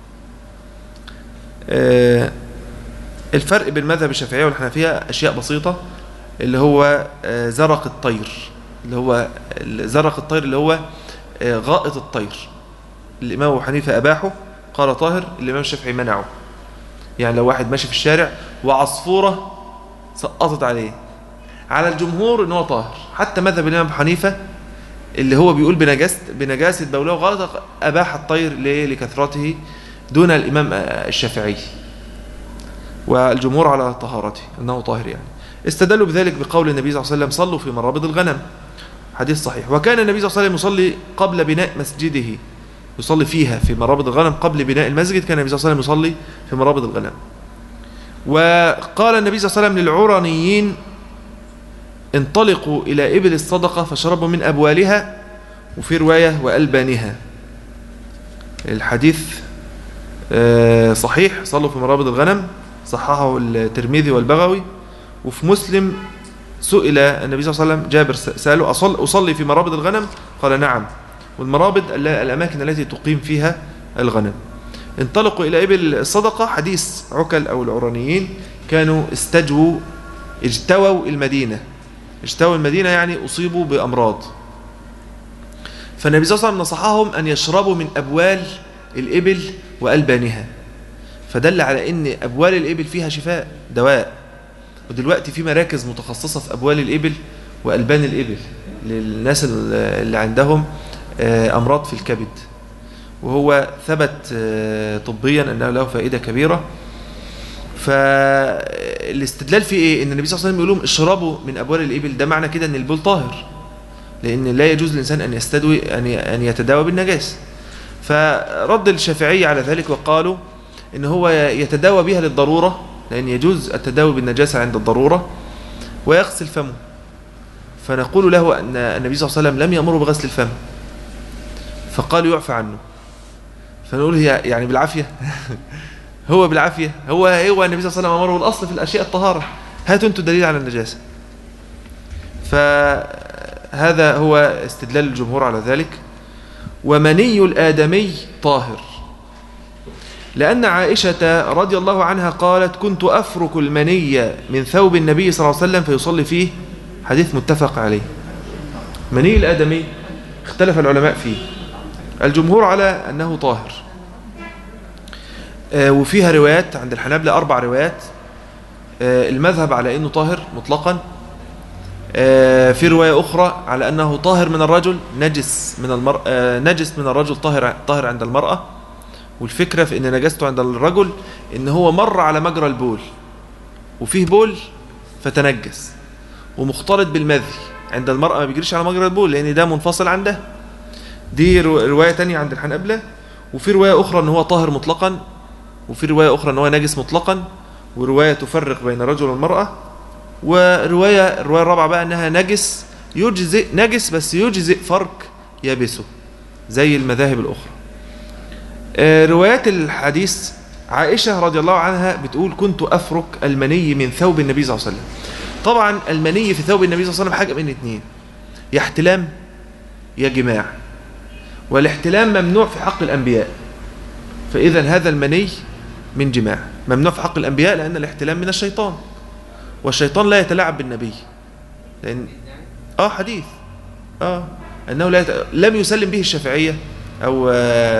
آه، الفرق بين مذهب الشافعية والحنفية أشياء بسيطة اللي هو آه، زرق الطير اللي هو زرق الطير اللي هو آه، غائط الطير الإمام أبو حنيفة أباحه قال طاهر الإمام الشافعي منعه يعني لو واحد ماشي في الشارع وعصفورة سقطت عليه على الجمهور ان هو طاهر حتى مذهب الإمام أبو حنيفة اللي هو بيقول بنجاسة بنجاسة بوله وغلط أباح الطير ليه؟ لكثرته دون الإمام آه، الشافعي والجمهور على طهارته أنه طاهر يعني استدلوا بذلك بقول النبي صلى الله عليه وسلم صلوا في مرابض الغنم حديث صحيح وكان النبي صلى الله عليه وسلم يصلي قبل بناء مسجده يصلي فيها في مرابض الغنم قبل بناء المسجد كان النبي صلى الله عليه وسلم يصلي في مرابض الغنم وقال النبي صلى الله عليه وسلم للعرنيين انطلقوا إلى إبل الصدقة فشربوا من أبوالها وفي رواية وألبانها الحديث آه، صحيح صلوا في مرابض الغنم صححه الترمذي والبغوي وفي مسلم سئل النبي صلى الله عليه وسلم جابر سأله أصل أصلي في مرابض الغنم قال نعم والمرابض ال- الأماكن التي تقيم فيها الغنم انطلقوا إلى إبل الصدقة حديث عكل أو العرانيين كانوا استجووا اجتووا المدينة اجتووا المدينة يعني أصيبوا بأمراض فالنبي صلى الله عليه وسلم نصحهم أن يشربوا من أبوال الإبل وألبانها فدل على أن أبوال الإبل فيها شفاء دواء ودلوقتي في مراكز متخصصة في أبوال الإبل وألبان الإبل للناس اللي عندهم آه، أمراض في الكبد وهو ثبت آه، طبيا أنه له فائدة كبيرة فالاستدلال في إيه؟ إن النبي صلى الله عليه وسلم يقول لهم اشربوا من أبوال الإبل ده معنى كده أن البول طاهر لأن لا يجوز للإنسان أن يستدوي أن أن يتداوى بالنجاسة فرد الشافعية على ذلك وقالوا إن هو يتداوى بها للضرورة لأن يجوز التداوي بالنجاسة عند الضرورة ويغسل فمه فنقول له أن النبي صلى الله عليه وسلم لم يأمره بغسل الفم فقالوا يعفى عنه فنقول هي يعني بالعافية هو بالعافية هو هو النبي صلى الله عليه وسلم أمره الأصل في الأشياء الطهارة هاتوا أنتوا دليل على النجاسة فهذا هو استدلال الجمهور على ذلك ومني الآدمي طاهر لأن عائشة رضي الله عنها قالت كنت أفرك المني من ثوب النبي صلى الله عليه وسلم فيصلي فيه حديث متفق عليه مني الآدمي اختلف العلماء فيه الجمهور على أنه طاهر آه، وفيها روايات عند الحنابلة أربع روايات آه، المذهب على أنه طاهر مطلقا آه، في رواية أخرى على أنه طاهر من الرجل نجس من المرأة نجس من الرجل طاهر طاهر عند المرأة والفكرة في أن نجسته عند الرجل أن هو مر على مجرى البول وفيه بول فتنجس ومختلط بالمذي عند المرأة ما بيجريش على مجرى البول لأن ده منفصل عنده دي رو- رواية تانية عند الحنابلة وفي رواية أخرى أن هو طاهر مطلقا وفي رواية أخرى أن هو نجس مطلقا ورواية تفرق بين الرجل والمرأة ورواية الرواية الرابعة بقى أنها نجس يجزئ نجس بس يجزئ فرق يابسه زي المذاهب الأخرى آه، روايات الحديث عائشة رضي الله عنها بتقول كنت أفرك المني من ثوب النبي صلى الله عليه وسلم طبعا المني في ثوب النبي صلى الله عليه وسلم حاجة من اتنين يا احتلام يا جماع والاحتلام ممنوع في حق الأنبياء فإذا هذا المني من جماع ممنوع في حق الأنبياء لأن الاحتلام من الشيطان والشيطان لا يتلاعب بالنبي لأن آه حديث آه أنه لا يت... لم يسلم به الشافعية أو آه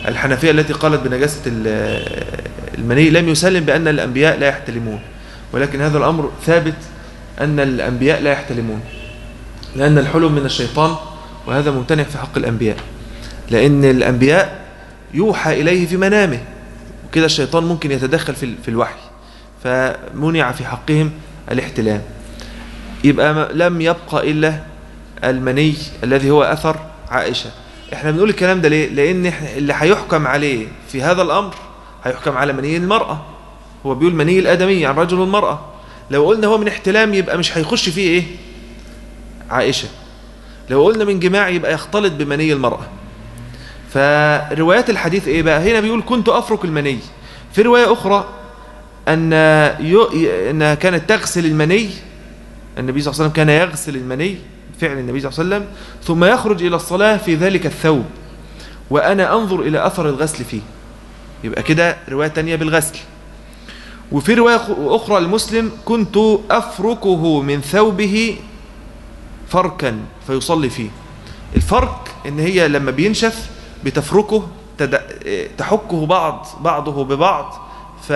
الحنفية التي قالت بنجاسة المني لم يسلم بأن الأنبياء لا يحتلمون ولكن هذا الأمر ثابت أن الأنبياء لا يحتلمون لأن الحلم من الشيطان وهذا ممتنع في حق الأنبياء لأن الأنبياء يوحى إليه في منامه وكده الشيطان ممكن يتدخل في الوحي فمنع في حقهم الاحتلام يبقى لم يبقى إلا المني الذي هو أثر عائشة احنا بنقول الكلام ده ليه لأن اللي هيحكم عليه في هذا الأمر هيحكم على مني المرأة هو بيقول مني الآدمي عن رجل والمرأة لو قلنا هو من احتلام يبقى مش هيخش فيه ايه عائشة لو قلنا من جماع يبقى يختلط بمني المرأة فروايات الحديث ايه بقى هنا بيقول كنت افرك المني في رواية اخرى ان يو... انها كانت تغسل المني النبي صلى الله عليه وسلم كان يغسل المني فعل النبي صلى الله عليه وسلم ثم يخرج الى الصلاة في ذلك الثوب وانا انظر الى اثر الغسل فيه يبقى كده رواية تانية بالغسل وفي رواية أخرى المسلم كنت أفركه من ثوبه فركا فيصلي فيه الفرك ان هي لما بينشف بتفركه تد... تحكه بعض بعضه ببعض ف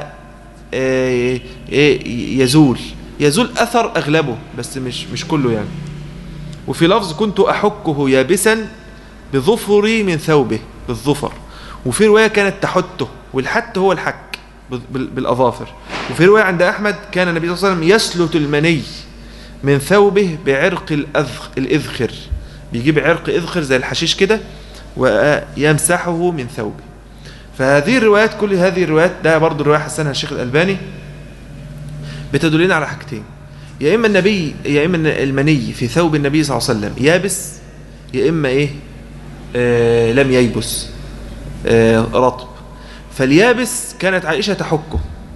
يزول يزول اثر اغلبه بس مش مش كله يعني وفي لفظ كنت احكه يابسا بظفري من ثوبه بالظفر وفي روايه كانت تحته والحت هو الحك بالاظافر وفي روايه عند احمد كان النبي صلى الله عليه وسلم يسلت المني من ثوبه بعرق الإذخر بيجيب عرق إذخر زي الحشيش كده ويمسحه من ثوبه فهذه الروايات كل هذه الروايات ده برضو الرواية حسنها الشيخ الألباني بتدلنا على حاجتين يا إما النبي يا إما المني في ثوب النبي صلى الله عليه وسلم يابس يا إما إيه آه لم ييبس آه رطب فاليابس كانت عائشة تحكه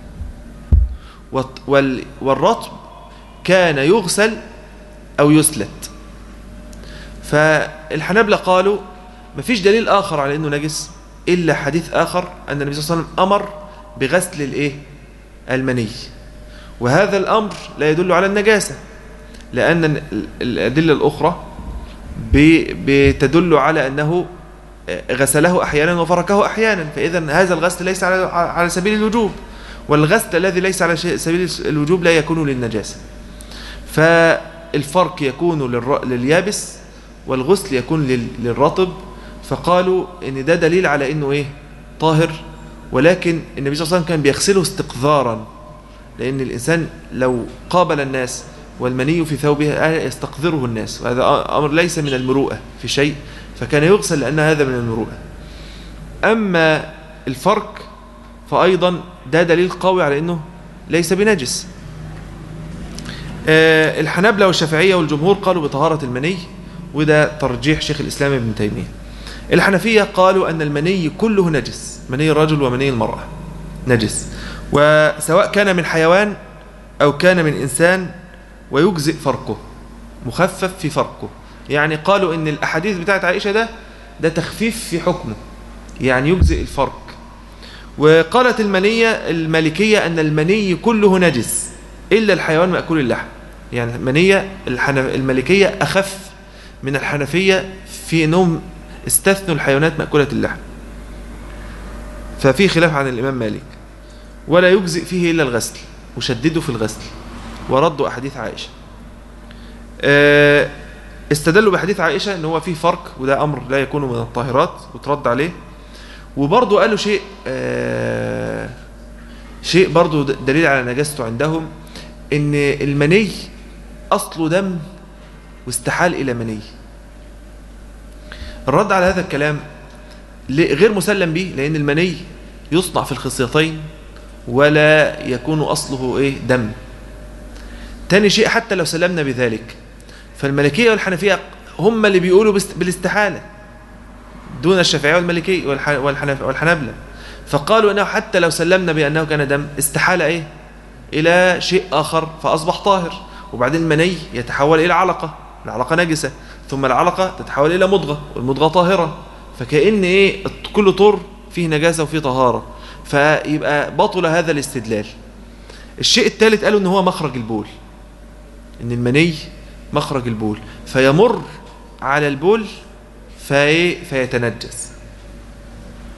والرطب كان يغسل أو يسلت فالحنابلة قالوا ما فيش دليل آخر على أنه نجس إلا حديث آخر أن النبي صلى الله عليه وسلم أمر بغسل الإيه؟ المني وهذا الأمر لا يدل على النجاسة لأن الأدلة الأخرى بتدل على أنه غسله أحيانا وفركه أحيانا فإذا هذا الغسل ليس على سبيل الوجوب والغسل الذي ليس على سبيل الوجوب لا يكون للنجاسة فالفرق يكون لليابس والغسل يكون للرطب فقالوا ان ده دليل على انه ايه طاهر ولكن النبي صلى الله عليه وسلم كان بيغسله استقذارا لان الانسان لو قابل الناس والمني في ثوبه يستقذره الناس وهذا امر ليس من المروءه في شيء فكان يغسل لان هذا من المروءه اما الفرق فايضا ده دليل قوي على انه ليس بنجس الحنابلة والشافعية والجمهور قالوا بطهارة المني وده ترجيح شيخ الإسلام ابن تيمية الحنفية قالوا أن المني كله نجس مني الرجل ومني المرأة نجس وسواء كان من حيوان أو كان من إنسان ويجزئ فرقه مخفف في فرقه يعني قالوا أن الأحاديث بتاعت عائشة ده ده تخفيف في حكمه يعني يجزئ الفرق وقالت المنية المالكية أن المني كله نجس إلا الحيوان مأكول اللحم يعني منية المالكية أخف من الحنفية في أنهم استثنوا الحيوانات مأكولة اللحم ففي خلاف عن الإمام مالك ولا يجزئ فيه إلا الغسل وشددوا في الغسل وردوا أحاديث عائشة استدلوا بحديث عائشة أنه هو فيه فرق وده أمر لا يكون من الطاهرات وترد عليه وبرضه قالوا شيء شيء برضه دليل على نجاسته عندهم ان المني اصله دم واستحال الى مني الرد على هذا الكلام غير مسلم به لان المني يصنع في الخصيتين ولا يكون اصله ايه دم تاني شيء حتى لو سلمنا بذلك فالملكيه والحنفيه هم اللي بيقولوا بالاستحاله دون الشافعيه والمالكيه والحنابله فقالوا انه حتى لو سلمنا بانه كان دم استحال ايه إلى شيء آخر فأصبح طاهر وبعدين المني يتحول إلى علقة العلقة نجسة ثم العلقة تتحول إلى مضغة والمضغة طاهرة فكأن إيه كل طر فيه نجاسة وفيه طهارة فيبقى بطل هذا الاستدلال الشيء الثالث قالوا إن هو مخرج البول إن المني مخرج البول فيمر على البول في فيتنجس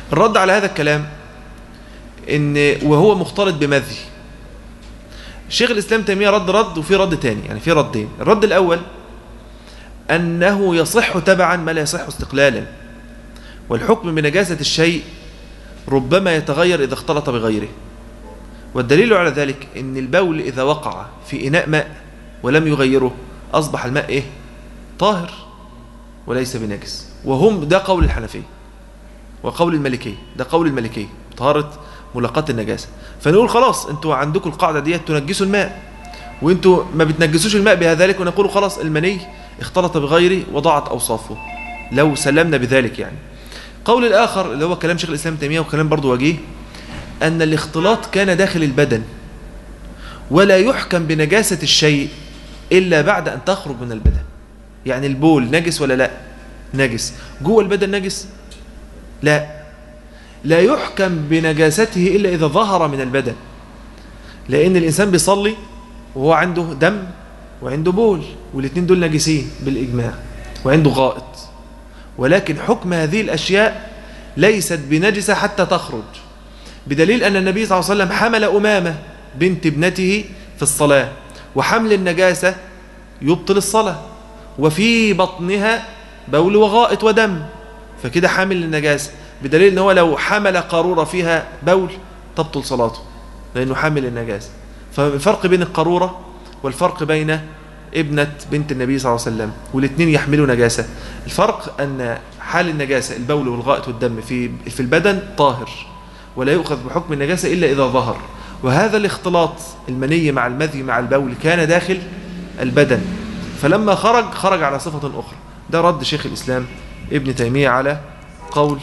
الرد على هذا الكلام ان وهو مختلط بمذي شيخ الاسلام تيميه رد رد وفي رد تاني يعني في ردين الرد الاول انه يصح تبعا ما لا يصح استقلالا والحكم بنجاسه الشيء ربما يتغير اذا اختلط بغيره والدليل على ذلك ان البول اذا وقع في اناء ماء ولم يغيره اصبح الماء ايه طاهر وليس بنجس وهم ده قول الحنفيه وقول الملكيه ده قول الملكيه طهاره ملاقات النجاسه فنقول خلاص انتوا عندكم القاعده دي تنجسوا الماء وانتوا ما بتنجسوش الماء بذلك ونقول خلاص المني اختلط بغيره وضاعت اوصافه لو سلمنا بذلك يعني قول الاخر اللي هو كلام شيخ الاسلام تيميه وكلام برضه وجيه ان الاختلاط كان داخل البدن ولا يحكم بنجاسه الشيء الا بعد ان تخرج من البدن يعني البول نجس ولا لا نجس جوه البدن نجس لا لا يحكم بنجاسته إلا إذا ظهر من البدن لأن الإنسان بيصلي وهو عنده دم وعنده بول والاثنين دول نجسين بالإجماع وعنده غائط ولكن حكم هذه الأشياء ليست بنجسة حتى تخرج بدليل أن النبي صلى الله عليه وسلم حمل أمامة بنت ابنته في الصلاة وحمل النجاسة يبطل الصلاة وفي بطنها بول وغائط ودم فكده حامل النجاسة بدليل ان هو لو حمل قارورة فيها بول تبطل صلاته لانه حامل النجاسة فالفرق بين القارورة والفرق بين ابنة بنت النبي صلى الله عليه وسلم والاثنين يحملوا نجاسة الفرق ان حال النجاسة البول والغائط والدم في في البدن طاهر ولا يؤخذ بحكم النجاسة إلا إذا ظهر وهذا الاختلاط المني مع المذي مع البول كان داخل البدن فلما خرج خرج على صفة أخرى ده رد شيخ الإسلام ابن تيمية على قول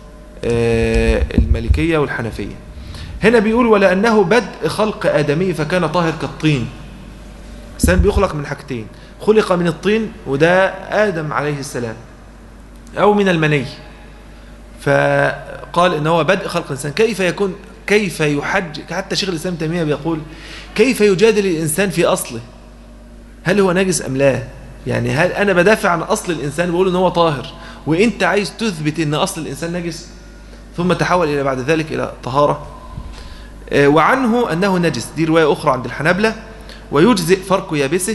الملكية والحنفية هنا بيقول ولأنه بدء خلق آدمي فكان طاهر كالطين الإنسان بيخلق من حاجتين خلق من الطين وده آدم عليه السلام أو من المني فقال إن هو بدء خلق الإنسان كيف يكون كيف يحج حتى شيخ الإسلام تيمية بيقول كيف يجادل الإنسان في أصله هل هو نجس أم لا يعني هل أنا بدافع عن أصل الإنسان بقول إن هو طاهر وإنت عايز تثبت إن أصل الإنسان نجس ثم تحول إلى بعد ذلك إلى طهارة وعنه أنه نجس دي رواية أخرى عند الحنابلة ويجزئ فرق يابسه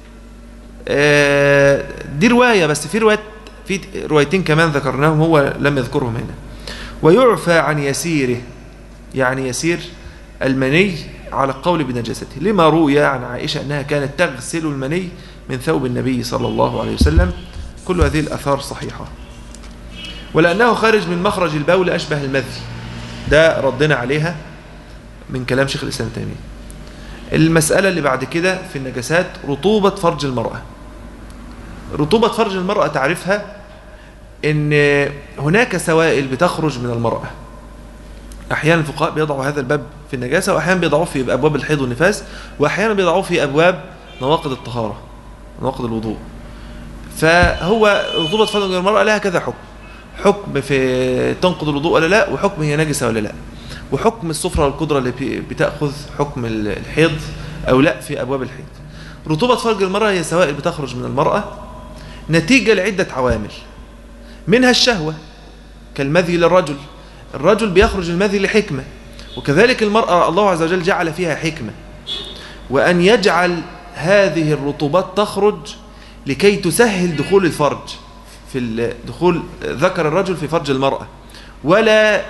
دي رواية بس في رواية في روايتين كمان ذكرناهم هو لم يذكرهم هنا ويعفى عن يسيره يعني يسير المني على القول بنجاسته لما روي عن عائشة أنها كانت تغسل المني من ثوب النبي صلى الله عليه وسلم كل هذه الأثار صحيحة ولأنه خارج من مخرج البول أشبه المذي ده ردنا عليها من كلام شيخ الإسلام تيمية المسألة اللي بعد كده في النجاسات رطوبة فرج المرأة رطوبة فرج المرأة تعرفها ان هناك سوائل بتخرج من المرأة احيانا الفقهاء بيضعوا هذا الباب في النجاسة واحيانا بيضعوه في ابواب الحيض والنفاس واحيانا بيضعوه في ابواب نواقض الطهارة نواقض الوضوء فهو رطوبة فرج المرأة لها كذا حكم حكم في تنقض الوضوء ولا لا وحكم هي نجسة ولا لا وحكم الصفرة والقدرة اللي بتأخذ حكم الحيض أو لا في أبواب الحيض رطوبة فرج المرأة هي سوائل بتخرج من المرأة نتيجة لعدة عوامل منها الشهوة كالمذي للرجل الرجل بيخرج المذي لحكمة وكذلك المرأة الله عز وجل جعل فيها حكمة وأن يجعل هذه الرطوبات تخرج لكي تسهل دخول الفرج في دخول ذكر الرجل في فرج المرأة ولا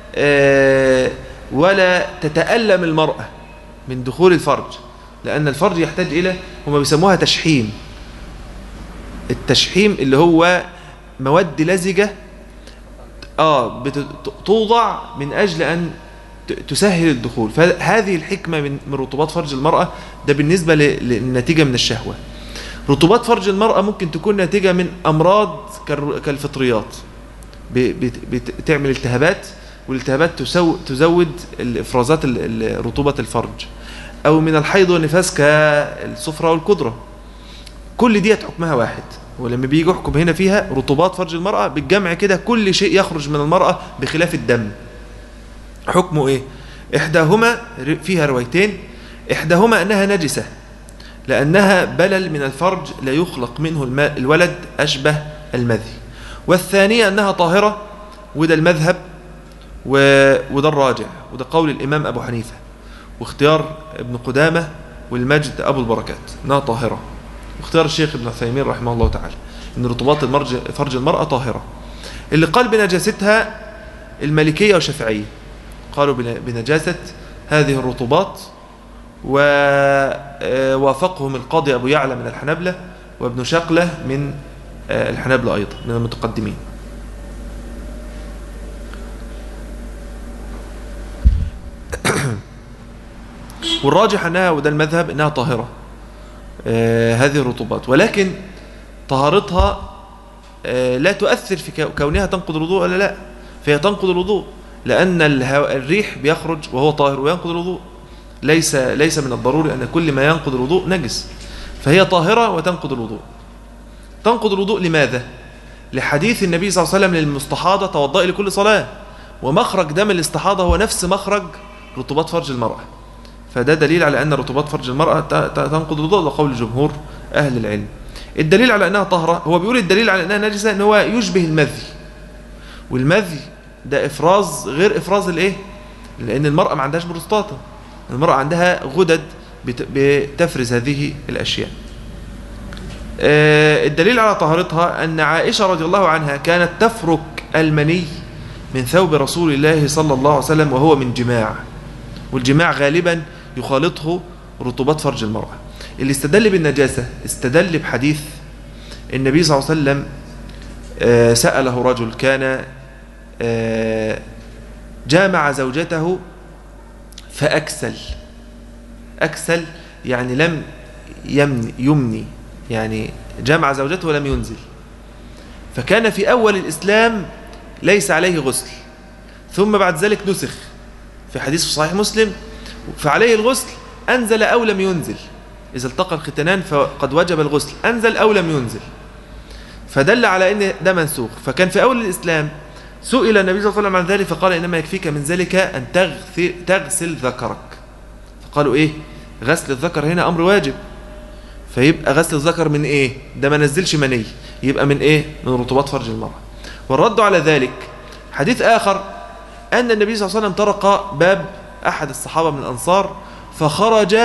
ولا تتألم المرأة من دخول الفرج لأن الفرج يحتاج إلى هم بيسموها تشحيم التشحيم اللي هو مواد لزجة آه توضع من أجل أن تسهل الدخول فهذه الحكمة من من رطوبات فرج المرأة ده بالنسبة للنتيجة من الشهوة رطوبات فرج المرأة ممكن تكون ناتجة من أمراض كالفطريات بتعمل التهابات والالتهابات تزود الافرازات رطوبة الفرج أو من الحيض والنفاس كالصفرة والقدرة كل ديت حكمها واحد ولما بيجي يحكم هنا فيها رطوبات فرج المرأة بالجمع كده كل شيء يخرج من المرأة بخلاف الدم حكمه ايه احداهما فيها روايتين احداهما انها نجسة لانها بلل من الفرج لا يخلق منه الماء الولد اشبه المذي والثانية انها طاهرة وده المذهب و... وده الراجع وده قول الإمام أبو حنيفة واختيار ابن قدامة والمجد أبو البركات إنها طاهرة واختيار الشيخ ابن عثيمين رحمه الله تعالى إن رطوبات المرج... فرج المرأة طاهرة اللي قال بنجاستها المالكية والشافعية قالوا بن- بنجاسة هذه الرطوبات ووافقهم القاضي أبو يعلى من الحنبلة وابن شقلة من آه، الحنابلة أيضا من المتقدمين والراجح أنها وده المذهب أنها طاهرة آه، هذه الرطوبات ولكن طهارتها آه، لا تؤثر في كو- كونها تنقض الوضوء ولا لا فهي تنقض الوضوء لأن الهو- الريح بيخرج وهو طاهر وينقض الوضوء ليس ليس من الضروري أن كل ما ينقض الوضوء نجس فهي طاهرة وتنقض الوضوء تنقض الوضوء لماذا؟ لحديث النبي صلى الله عليه وسلم للمستحاضة توضئي لكل صلاة ومخرج دم الاستحاضة هو نفس مخرج رطوبات فرج المرأة فده دليل على أن رطوبات فرج المرأة ت- ت- تنقض الوضوء ده قول جمهور أهل العلم الدليل على أنها طهرة هو بيقول الدليل على أنها نجسة أن هو يشبه المذي والمذي ده إفراز غير إفراز الإيه؟ لأن المرأة ما عندهاش بروستاتا المرأة عندها غدد بت- بتفرز هذه الأشياء آه، الدليل على طهارتها أن عائشة رضي الله عنها كانت تفرك المني من ثوب رسول الله صلى الله عليه وسلم وهو من جماع والجماع غالبا يخالطه رطوبات فرج المرأة اللي استدل بالنجاسة استدل بحديث النبي صلى الله عليه وسلم آه، سأله رجل كان آه، جامع زوجته فأكسل أكسل يعني لم يمني, يمني يعني جامع زوجته ولم ينزل فكان في أول الإسلام ليس عليه غسل ثم بعد ذلك نسخ في حديث في صحيح مسلم فعليه الغسل أنزل أو لم ينزل إذا التقى الختنان فقد وجب الغسل أنزل أو لم ينزل فدل على أن ده منسوخ فكان في أول الإسلام سئل النبي صلى الله عليه وسلم عن ذلك فقال إنما يكفيك من ذلك أن تغسل, تغسل ذكرك فقالوا إيه غسل الذكر هنا أمر واجب فيبقى غسل الذكر من إيه ده ما نزلش مني يبقى من إيه من رطوبات فرج المرأة والرد على ذلك حديث آخر أن النبي صلى الله عليه وسلم طرق باب أحد الصحابة من الأنصار فخرج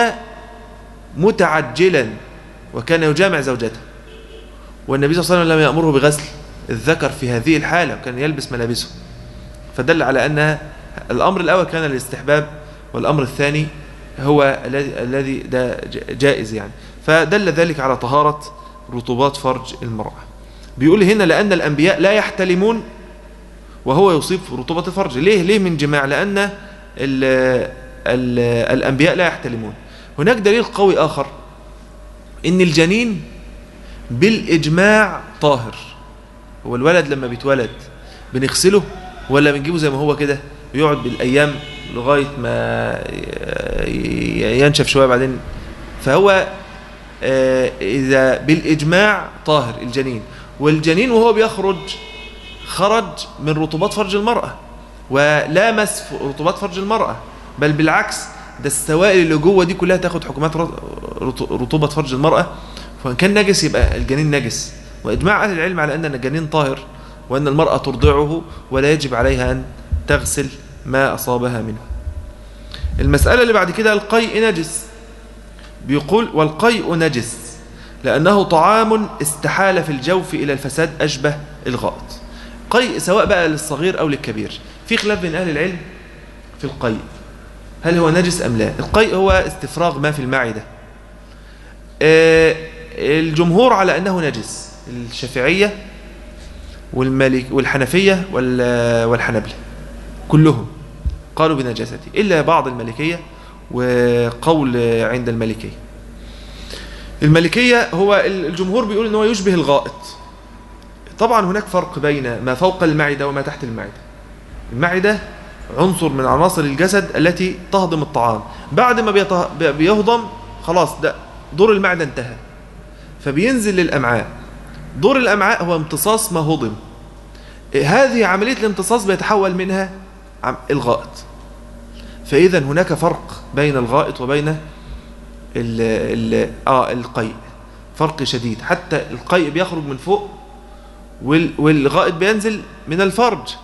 متعجلا وكان يجامع زوجته والنبي صلى الله عليه وسلم لم يأمره بغسل الذكر في هذه الحالة وكان يلبس ملابسه فدل على أن الأمر الأول كان الاستحباب والأمر الثاني هو الذي الذي ده جائز يعني فدل ذلك على طهارة رطوبات فرج المرأة بيقول هنا لأن الأنبياء لا يحتلمون وهو يصيب رطوبة الفرج ليه ليه من جماع لأن ال ال الأنبياء لا يحتلمون هناك دليل قوي آخر إن الجنين بالإجماع طاهر هو الولد لما بيتولد بنغسله ولا بنجيبه زي ما هو كده ويقعد بالأيام لغاية ما ينشف شوية بعدين فهو إذا بالإجماع طاهر الجنين والجنين وهو بيخرج خرج من رطوبات فرج المرأة ولامس رطوبات فرج المرأة بل بالعكس ده السوائل اللي جوه دي كلها تاخد حكومات رطوبة فرج المرأة فإن كان نجس يبقى الجنين نجس وإجماع أهل العلم على أن الجنين طاهر وأن المرأة ترضعه ولا يجب عليها أن تغسل ما أصابها منه المسألة اللي بعد كده القيء نجس بيقول والقيء نجس لأنه طعام استحال في الجوف إلى الفساد أشبه الغائط قيء سواء بقى للصغير أو للكبير في خلاف بين أهل العلم في القيء هل هو نجس أم لا القيء هو استفراغ ما في المعدة آه الجمهور على أنه نجس الشافعية والمالك والحنفية والحنبلة كلهم قالوا بنجاسته إلا بعض المالكية وقول عند المالكية المالكية هو الجمهور بيقول أنه يشبه الغائط طبعا هناك فرق بين ما فوق المعدة وما تحت المعدة المعدة عنصر من عناصر الجسد التي تهضم الطعام بعد ما بيهضم خلاص ده دور المعدة انتهى فبينزل للأمعاء دور الأمعاء هو امتصاص ما هضم هذه عملية الامتصاص بيتحول منها الغائط فإذا هناك فرق بين الغائط وبين ال ال آه القيء فرق شديد حتى القيء بيخرج من فوق والغائط بينزل من الفرج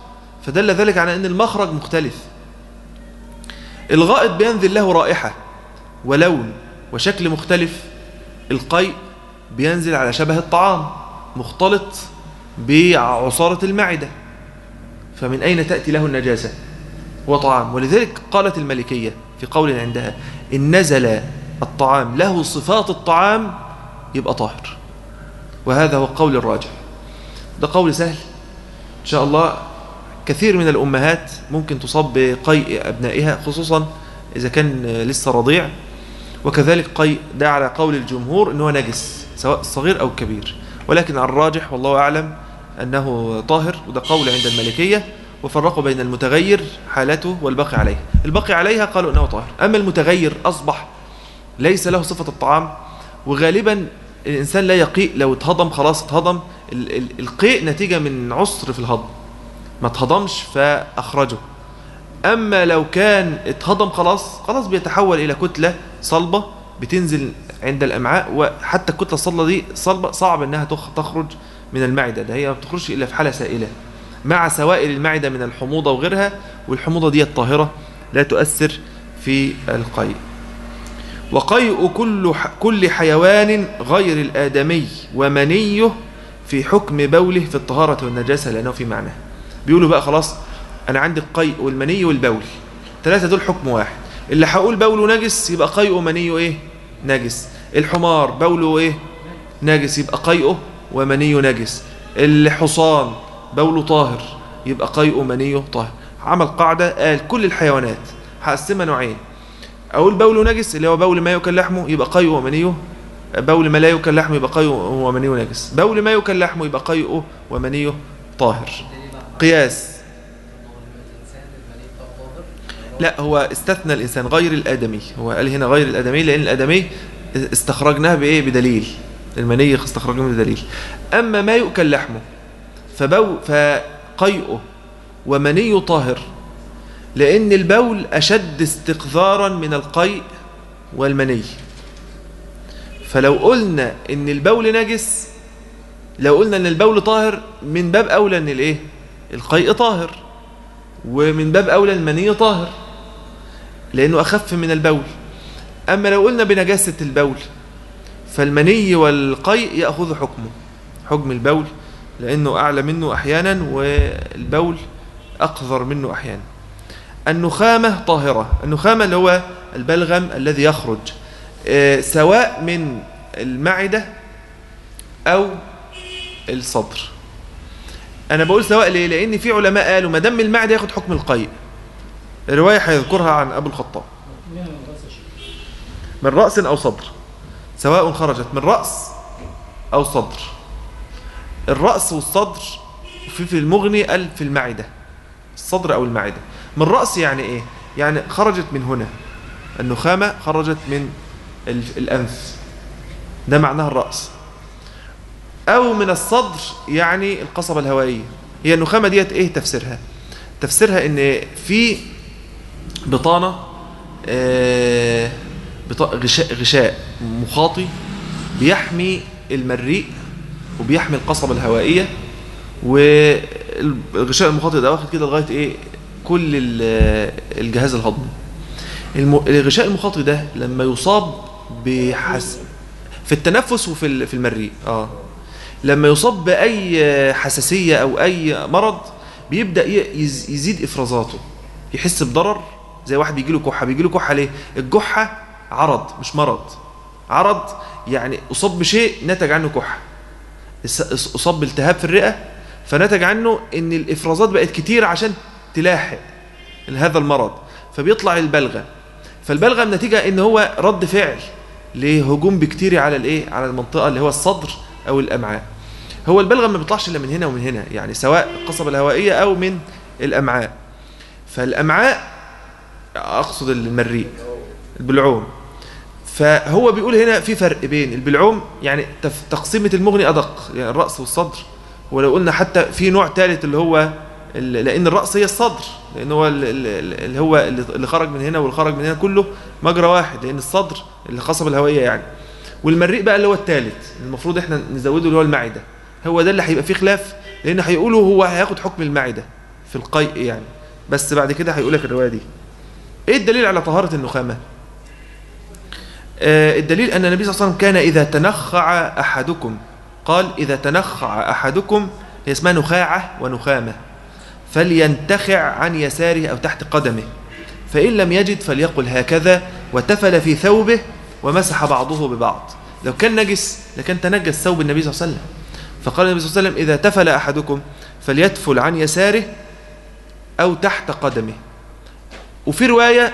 فدل ذلك على أن المخرج مختلف الغائط بينزل له رائحة ولون وشكل مختلف القيء بينزل على شبه الطعام مختلط بعصارة المعدة فمن أين تأتي له النجاسة هو طعام ولذلك قالت الملكية في قول عندها إن نزل الطعام له صفات الطعام يبقى طاهر وهذا هو القول الراجح ده قول سهل إن شاء الله كثير من الأمهات ممكن تصاب بقيء أبنائها خصوصا إذا كان لسه رضيع وكذلك قيء ده على قول الجمهور أنه نجس سواء صغير أو كبير ولكن على الراجح والله أعلم أنه طاهر وده قول عند الملكية وفرقوا بين المتغير حالته والباقي عليه الباقي عليها قالوا أنه طاهر أما المتغير أصبح ليس له صفة الطعام وغالبا الإنسان لا يقيء لو اتهضم خلاص اتهضم ال- ال- القيء نتيجة من عسر في الهضم ما اتهضمش فأخرجه أما لو كان اتهضم خلاص خلاص بيتحول إلى كتلة صلبة بتنزل عند الأمعاء وحتى الكتلة الصلبة دي صلبة صعب أنها تخ- تخرج من المعدة ده هي ما بتخرجش إلا في حالة سائلة مع سوائل المعدة من الحموضة وغيرها والحموضة دي الطاهرة لا تؤثر في القيء وقيء كل ح- كل حيوان غير الآدمي ومنيه في حكم بوله في الطهارة والنجاسة لأنه في معناه بيقولوا بقى خلاص أنا عندي القيء والمني والبول ثلاثة دول حكم واحد اللي هقول بوله نجس يبقى قيء ومنيه إيه نجس الحمار بوله إيه نجس يبقى قيئه ومنيه نجس الحصان بوله طاهر يبقى قيئه ومنيه طاهر عمل قاعدة قال كل الحيوانات هقسمها نوعين اقول بول نجس اللي هو بول ما يؤكل لحمه يبقى قيء ومنيه بول ما لا يؤكل لحمه يبقى قيء ومنيه نجس بول ما يؤكل لحمه يبقى قيء ومنيه طاهر قياس لا هو استثنى الانسان غير الادمي هو قال هنا غير الادمي لان الادمي استخرجناه بايه بدليل المني استخرجناه بدليل اما ما يؤكل لحمه فبو فقيئه ومنيه طاهر لأن البول أشد استقذارا من القيء والمني فلو قلنا إن البول نجس لو قلنا إن البول طاهر من باب أولى إن الإيه القيء طاهر ومن باب أولى المني طاهر لأنه أخف من البول أما لو قلنا بنجاسة البول فالمني والقيء يأخذ حكمه حكم البول لأنه أعلى منه أحيانا والبول أقذر منه أحيانا النخامة طاهرة النخامة اللي هو البلغم الذي يخرج آه، سواء من المعدة أو الصدر أنا بقول سواء ليه لأن في علماء قالوا ما دام المعدة ياخد حكم القيء الرواية هيذكرها عن أبو الخطاب من رأس أو صدر سواء خرجت من رأس أو صدر الرأس والصدر في في المغني قال في المعدة الصدر أو المعدة من رأس يعني إيه؟ يعني خرجت من هنا النخامة خرجت من ال- الأنف ده معناها الرأس أو من الصدر يعني القصبة الهوائية هي النخامة ديت إيه تفسيرها؟ تفسيرها إن في بطانة آه، بط- غشاء, غشاء مخاطي بيحمي المريء وبيحمي القصبة الهوائية والغشاء المخاطي ده واخد كده لغاية ايه كل ال- الجهاز الهضمي الم- الغشاء المخاطي ده لما يصاب بحس في التنفس وفي ال- في المريء اه لما يصاب بأي حساسية أو أي مرض بيبدأ ي- يز- يزيد إفرازاته يحس بضرر زي واحد بيجي له كحة بيجي له كحة ليه الجحة عرض مش مرض عرض يعني أصاب بشيء نتج عنه كحة اس- اس- أصاب بالتهاب في الرئة فنتج عنه ان الافرازات بقت كتير عشان تلاحق هذا المرض فبيطلع البلغم فالبلغم نتيجة ان هو رد فعل لهجوم بكتيري على الايه على المنطقة اللي هو الصدر او الامعاء هو البلغم ما بيطلعش الا من هنا ومن هنا يعني سواء القصبة الهوائية او من الامعاء فالامعاء اقصد المريء البلعوم فهو بيقول هنا في فرق بين البلعوم يعني تف- تقسيمة المغني أدق يعني الرأس والصدر ولو قلنا حتى في نوع ثالث اللي هو ال- لأن الرأس هي الصدر لأن هو ال- ال- اللي هو اللي اللي خرج من هنا واللي خرج من هنا كله مجرى واحد لأن الصدر اللي خاصة بالهوية يعني والمريء بقى اللي هو الثالث المفروض احنا نزوده اللي هو المعدة هو ده اللي هيبقى فيه خلاف لأن هيقولوا هو هياخد حكم المعدة في القيء يعني بس بعد كده هيقول لك الروايه دي ايه الدليل على طهاره النخامه آه الدليل ان النبي صلى الله عليه وسلم كان اذا تنخع احدكم قال اذا تنخع احدكم هي اسمها نخاعه ونخامه فلينتخع عن يساره او تحت قدمه فان لم يجد فليقل هكذا وتفل في ثوبه ومسح بعضه ببعض لو كان نجس لكان تنجس ثوب النبي صلى الله عليه وسلم فقال النبي صلى الله عليه وسلم إذا تفل أحدكم فليتفل عن يساره أو تحت قدمه وفي رواية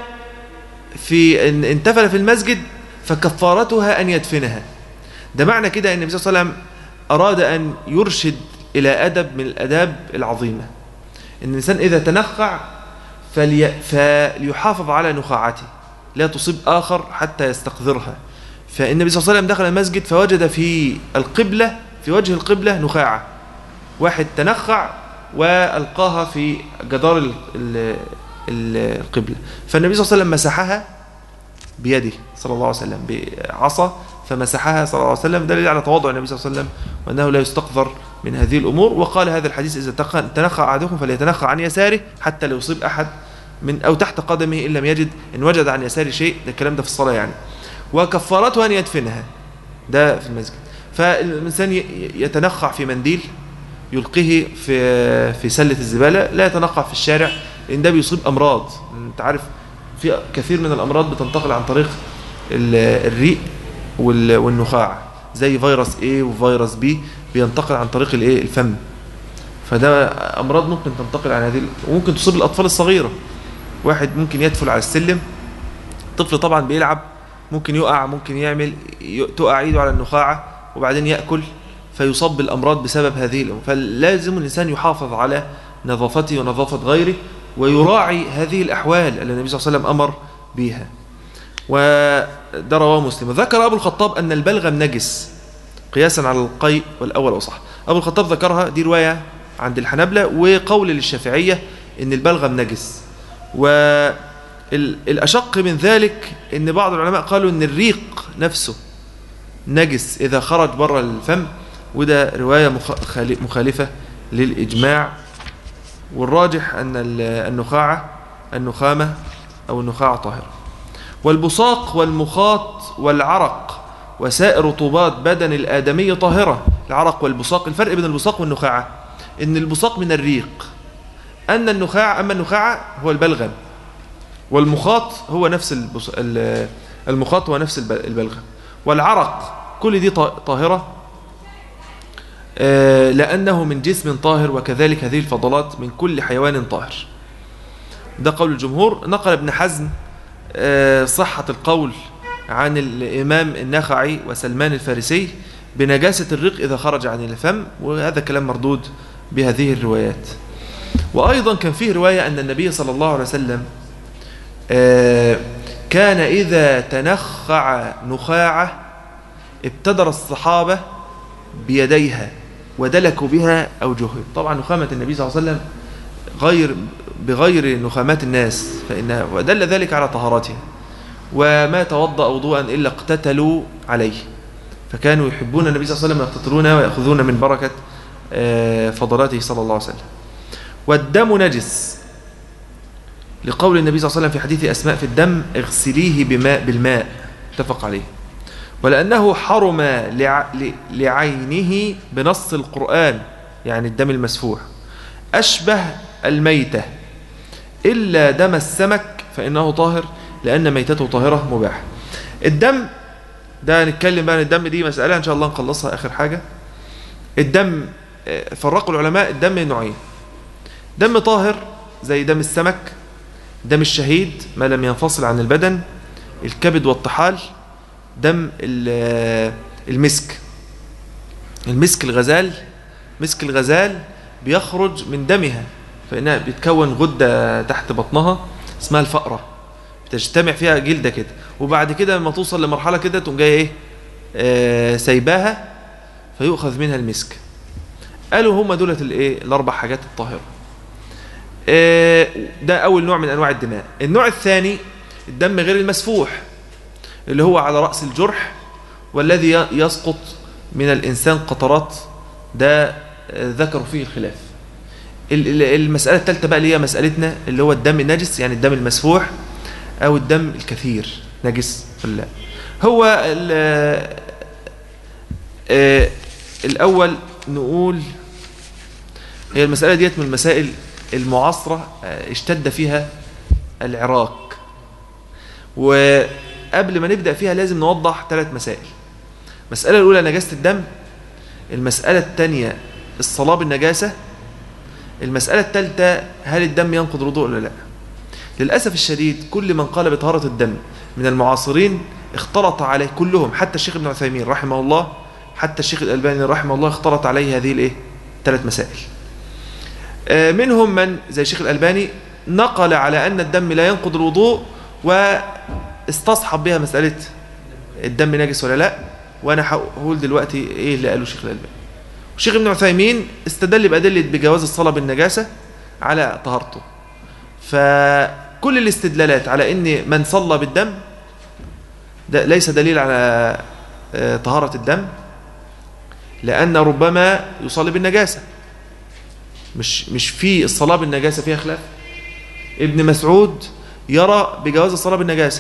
في إن انتفل في المسجد فكفارتها أن يدفنها ده معنى كده أن النبي صلى الله عليه وسلم أراد أن يرشد إلى أدب من الأداب العظيمة أن الإنسان إذا تنخع فلي فليحافظ على نخاعته لا تصيب آخر حتى يستقذرها فالنبي صلى الله عليه وسلم دخل المسجد فوجد في القبلة في وجه القبلة نخاعة واحد تنخع وألقاها في جدار ال ال ال القبلة فالنبي صلى الله عليه وسلم مسحها بيده صلى الله عليه وسلم بعصا فمسحها صلى الله عليه وسلم دليل على تواضع النبي صلى الله عليه وسلم وأنه لا يستقذر من هذه الأمور وقال هذا الحديث إذا تنخع أحدكم فليتنخع عن يساره حتى لو يصيب أحد من أو تحت قدمه إن لم يجد إن وجد عن يساره شيء ده الكلام ده في الصلاة يعني وكفارته أن يدفنها ده في المسجد فالإنسان يتنخع في منديل يلقيه في في سلة الزبالة لا يتنخع في الشارع لأن ده بيصيب أمراض أنت عارف في كثير من الأمراض بتنتقل عن طريق الريق والنخاع زي فيروس A وفيروس B بينتقل عن طريق الايه الفم فده أمراض ممكن تنتقل عن هذه وممكن تصيب الأطفال الصغيرة واحد ممكن يدفل على السلم طفل طبعا بيلعب ممكن يقع ممكن يعمل تقع ايده على النخاعة وبعدين يأكل فيصاب بالأمراض بسبب هذه الأمور فلازم الإنسان يحافظ على نظافته ونظافة غيره ويراعي هذه الأحوال التي النبي صلى الله عليه وسلم أمر بها وده رواه مسلم ذكر أبو الخطاب أن البلغم نجس قياسا على القيء والأول أصح أبو الخطاب ذكرها دي رواية عند الحنبلة وقول للشافعية أن البلغم نجس والأشق من ذلك أن بعض العلماء قالوا أن الريق نفسه نجس إذا خرج بره الفم وده رواية مخالفة للإجماع والراجح أن النخاعة النخامة أو النخاعة طاهرة والبصاق والمخاط والعرق وسائر رطوبات بدن الآدمي طاهرة العرق والبصاق الفرق بين البصاق والنخاعة إن البصاق من الريق أن النخاع أما النخاعة هو البلغم والمخاط هو نفس البص... المخاط هو نفس البلغم والعرق كل دي طاهرة لأنه من جسم طاهر وكذلك هذه الفضلات من كل حيوان طاهر ده قول الجمهور نقل ابن حزم صحة القول عن الإمام النخعي وسلمان الفارسي بنجاسة الرق إذا خرج عن الفم وهذا كلام مردود بهذه الروايات وأيضا كان فيه رواية أن النبي صلى الله عليه وسلم كان إذا تنخع نخاعة ابتدر الصحابة بيديها ودلكوا بها أوجههم طبعا نخامة النبي صلى الله عليه وسلم غير بغير نخامات الناس فإنها ودل ذلك على طهارتها وما توضأ وضوءا إلا اقتتلوا عليه فكانوا يحبون النبي صلى الله عليه وسلم يقتتلون ويأخذون من بركة فضلاته صلى الله عليه وسلم والدم نجس لقول النبي صلى الله عليه وسلم في حديث أسماء في الدم اغسليه بماء بالماء اتفق عليه ولأنه حرم لع... لعينه بنص القرآن يعني الدم المسفوح أشبه الميتة إلا دم السمك فإنه طاهر لأن ميتته طاهرة مباح الدم ده نتكلم بقى عن الدم دي مسألة إن شاء الله نخلصها آخر حاجة الدم فرقوا العلماء الدم نوعين دم طاهر زي دم السمك دم الشهيد ما لم ينفصل عن البدن الكبد والطحال دم المسك المسك الغزال مسك الغزال بيخرج من دمها فإنها بيتكون غدة تحت بطنها اسمها الفأرة بتجتمع فيها جلدة كده وبعد كده لما توصل لمرحلة كده تقوم جاية ايه آه سايباها فيؤخذ منها المسك قالوا هم دولة الايه الاربع حاجات الطاهرة آه ده اول نوع من انواع الدماء النوع الثاني الدم غير المسفوح اللي هو على رأس الجرح والذي يسقط من الإنسان قطرات ده ذكروا فيه الخلاف ال- ال- المسألة الثالثة بقى اللي هي مسألتنا اللي هو الدم النجس يعني الدم المسفوح أو الدم الكثير نجس ولا لا هو ال- آه، الأول نقول هي المسألة ديت من المسائل المعاصرة آه، اشتد فيها العراق وقبل ما نبدأ فيها لازم نوضح ثلاث مسائل المسألة الأولى نجاسة الدم المسألة الثانية الصلاة بالنجاسة المسألة الثالثة هل الدم ينقض الوضوء ولا لا للأسف الشديد كل من قال بطهارة الدم من المعاصرين اختلط عليه كلهم حتى الشيخ ابن عثيمين رحمه الله حتى الشيخ الألباني رحمه الله اختلط عليه هذه الايه ثلاث مسائل آه، منهم من زي الشيخ الألباني نقل على أن الدم لا ينقض الوضوء واستصحب بها مسألة الدم نجس ولا لا وأنا هقول دلوقتي إيه اللي قاله الشيخ الألباني الشيخ ابن عثيمين استدل بأدلة بجواز الصلاة بالنجاسة على طهارته فكل الاستدلالات على ان من صلى بالدم ده ليس دليل على آه، طهارة الدم لأن ربما يصلي بالنجاسة مش مش في الصلاة بالنجاسة فيها خلاف ابن مسعود يرى بجواز الصلاة بالنجاسة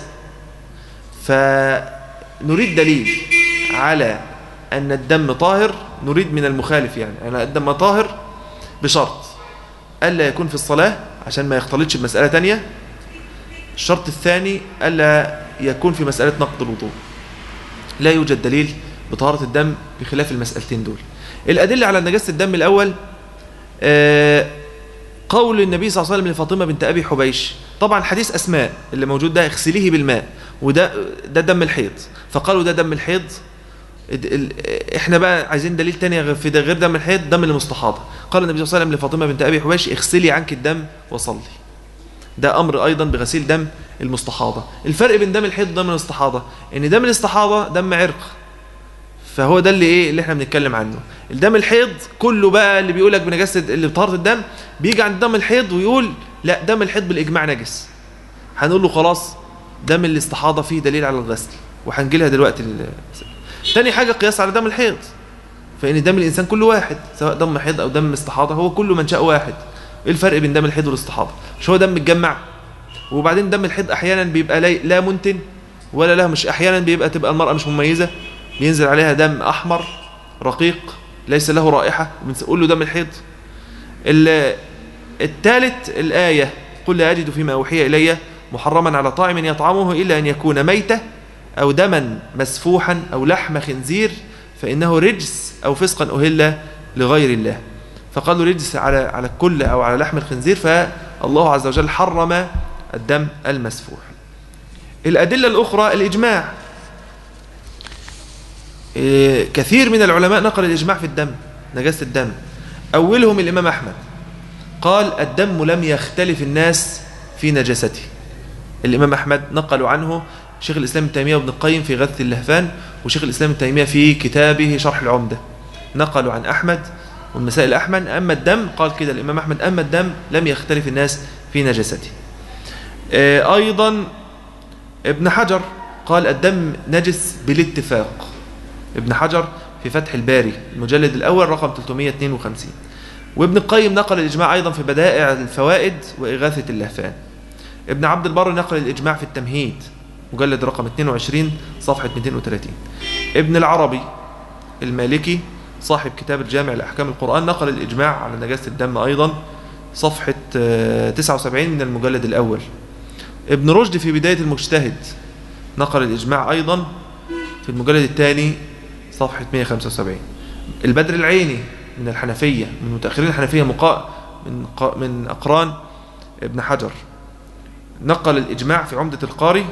فنريد دليل على أن الدم طاهر نريد من المخالف يعني أن الدم طاهر بشرط ألا يكون في الصلاة عشان ما يختلطش بمسألة تانية الشرط الثاني ألا يكون في مسألة نقض الوضوء لا يوجد دليل بطهارة الدم بخلاف المسألتين دول الأدلة على نجاسة الدم الأول آه، قول النبي صلى الله عليه وسلم لفاطمة بنت أبي حبيش طبعا حديث أسماء اللي موجود ده اغسليه بالماء وده ده دم الحيض فقالوا ده دم الحيض ال- ال- احنا بقى عايزين دليل تاني غير- في ده غير دم الحيض دم المستحاضة قال النبي صلى الله عليه وسلم لفاطمة بنت أبي حبيش اغسلي عنك الدم وصلي ده أمر أيضا بغسيل دم المستحاضة الفرق بين دم الحيض ودم الاستحاضة ان دم الاستحاضة دم عرق فهو ده اللي ايه اللي احنا بنتكلم عنه الدم الحيض كله بقى اللي بيقول لك بنجاسه اللي بطهاره الدم بيجي عند دم الحيض ويقول لا دم الحيض بالاجماع نجس هنقول له خلاص دم الاستحاضه فيه دليل على الغسل وهنجي لها دلوقتي ال- تاني حاجه قياس على دم الحيض فان دم الانسان كله واحد سواء دم حيض او دم استحاضه هو كله منشأ واحد ايه الفرق بين دم الحيض والاستحاضه مش هو دم متجمع وبعدين دم الحيض احيانا بيبقى لا- لا منتن ولا لا مش احيانا بيبقى تبقى المراه مش مميزه بينزل عليها دم احمر رقيق ليس له رائحه بنقول له دم الحيض ال- الثالث الايه قل لا اجد فيما اوحي الي محرما على طاعم يطعمه الا ان يكون ميته او دما مسفوحا او لحم خنزير فانه رجس او فسقا اهل لغير الله فقالوا رجس على على الكل او على لحم الخنزير فالله عز وجل حرم الدم المسفوح الادله الاخرى الاجماع إيه، كثير من العلماء نقل الإجماع في الدم نجاسة الدم أولهم الإمام أحمد قال الدم لم يختلف الناس في نجاسته الإمام أحمد نقلوا عنه شيخ الإسلام ابن تيمية وابن القيم في غث اللهفان وشيخ الإسلام ابن تيمية في كتابه شرح العمدة نقلوا عن أحمد والمسائل أحمد أما الدم قال كده الإمام أحمد أما الدم لم يختلف الناس في نجاسته آه، أيضا ابن حجر قال الدم نجس بالاتفاق ابن حجر في فتح الباري المجلد الأول رقم 352 وابن القيم نقل الإجماع أيضا في بدائع الفوائد وإغاثة اللهفان ابن عبد البر نقل الإجماع في التمهيد مجلد رقم 22 صفحة 230 ابن العربي المالكي صاحب كتاب الجامع لأحكام القرآن نقل الإجماع على نجاسة الدم أيضا صفحة آه، 79 من المجلد الأول ابن رشد في بداية المجتهد نقل الإجماع أيضا في المجلد الثاني صفحة 175 البدر العيني من الحنفية من متأخرين الحنفية مقا من قا من أقران ابن حجر نقل الإجماع في عمدة القاري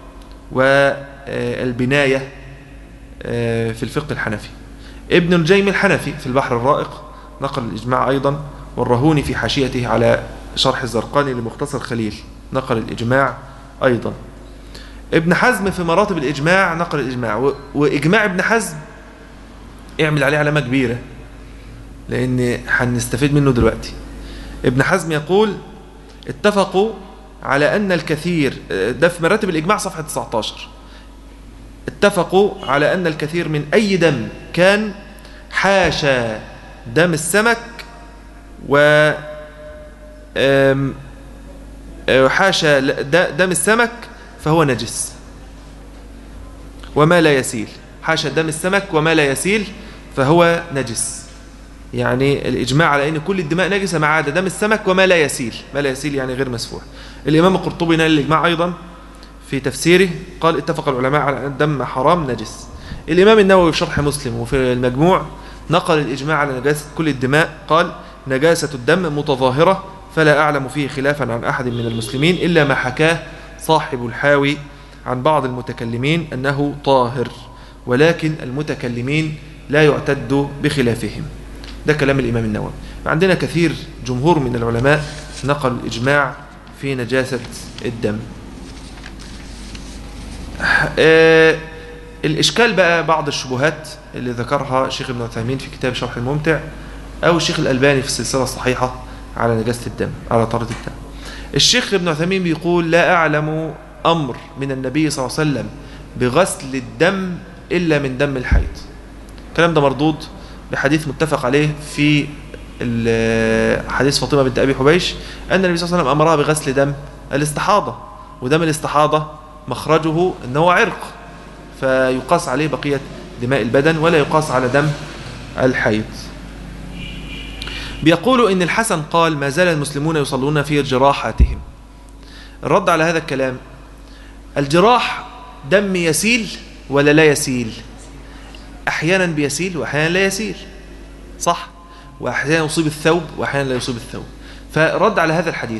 والبناية في الفقه الحنفي ابن الجيم الحنفي في البحر الرائق نقل الإجماع أيضا والرهوني في حاشيته على شرح الزرقاني لمختصر خليل نقل الإجماع أيضا ابن حزم في مراتب الإجماع نقل الإجماع و- وإجماع ابن حزم اعمل عليه علامة كبيرة لأن هنستفيد منه دلوقتي ابن حزم يقول اتفقوا على أن الكثير ده في مراتب الإجماع صفحة 19 اتفقوا على أن الكثير من أي دم كان حاشا دم السمك آم، آه، حاشا ل- د- دم السمك فهو نجس وما لا يسيل حاشا دم السمك وما لا يسيل فهو نجس يعني الإجماع على أن كل الدماء نجسة ما عدا دم السمك وما لا يسيل ما لا يسيل يعني غير مسفوح الإمام القرطبي نال الإجماع أيضا في تفسيره قال اتفق العلماء على أن الدم حرام نجس الإمام النووي في شرح مسلم وفي المجموع نقل الإجماع على نجاسة كل الدماء قال نجاسة الدم متظاهرة فلا أعلم فيه خلافا عن أحد من المسلمين إلا ما حكاه صاحب الحاوي عن بعض المتكلمين أنه طاهر ولكن المتكلمين لا يعتد بخلافهم ده كلام الإمام النووي عندنا كثير جمهور من العلماء نقلوا الإجماع في نجاسة الدم آه، الإشكال بقى بعض الشبهات اللي ذكرها الشيخ ابن عثيمين في كتاب شرح الممتع أو الشيخ الألباني في السلسلة الصحيحة على نجاسة الدم على طهارة الدم الشيخ ابن عثيمين بيقول لا أعلم أمر من النبي صلى الله عليه وسلم بغسل الدم إلا من دم الحيض الكلام ده مردود بحديث متفق عليه في ال- حديث فاطمة بنت أبي حبيش أن النبي صلى الله عليه وسلم أمرها بغسل دم الاستحاضة ودم الاستحاضة مخرجه أنه هو عرق فيقاس عليه بقية دماء البدن ولا يقاس على دم الحيض بيقولوا إن الحسن قال ما زال المسلمون يصلون في جراحاتهم الرد على هذا الكلام الجراح دم يسيل ولا لا يسيل أحيانا بيسيل وأحيانا لا يسيل صح وأحيانا يصيب الثوب وأحيانا لا يصيب الثوب فرد على هذا الحديث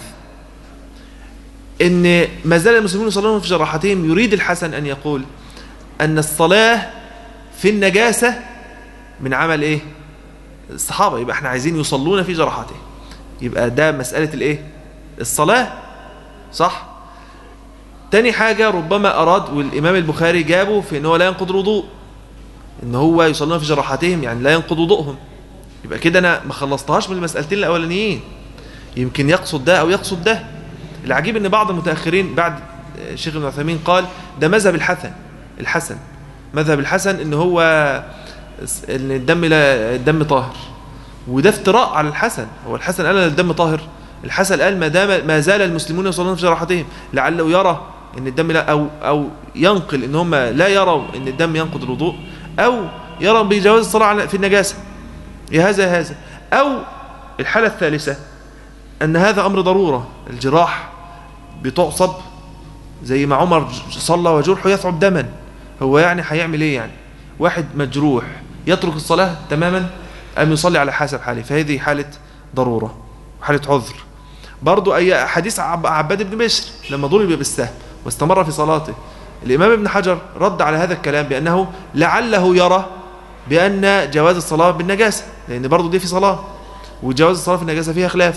إن ما زال المسلمون يصلون في جراحاتهم يريد الحسن أن يقول أن الصلاة في النجاسة من عمل إيه الصحابة يبقى احنا عايزين يصلون في جراحاتهم يبقى ده مسألة الإيه الصلاة صح تاني حاجة ربما أراد والإمام البخاري جابه في أنه لا ينقض الوضوء ان هو يصلون في جراحاتهم يعني لا ينقض وضوءهم يبقى كده انا ما خلصتهاش من المسألتين الاولانيين يمكن يقصد ده او يقصد ده العجيب ان بعض المتاخرين بعد الشيخ ابن عثيمين قال ده مذهب الحسن الحسن مذهب الحسن ان هو ان الدم لا الدم طاهر وده افتراء على الحسن هو الحسن قال ان الدم طاهر الحسن قال ما دام ما زال المسلمون يصلون في جراحاتهم لعله يرى ان الدم لا او او ينقل ان هم لا يروا ان الدم ينقض الوضوء او يرى بجواز الصلاه على- في النجاسه يا هذا هذا او الحاله الثالثه ان هذا امر ضروره الجراح بتعصب زي ما عمر ج- صلى وجرحه يثعب دما هو يعني هيعمل ايه يعني واحد مجروح يترك الصلاه تماما ام يصلي على حسب حاله فهذه حاله ضروره وحاله عذر برضو اي حديث عب- عباد بن بشر لما ضرب بالسهم واستمر في صلاته الامام ابن حجر رد على هذا الكلام بانه لعله يرى بان جواز الصلاه بالنجاسه لان برضو دي في صلاه وجواز الصلاه في النجاسه فيها خلاف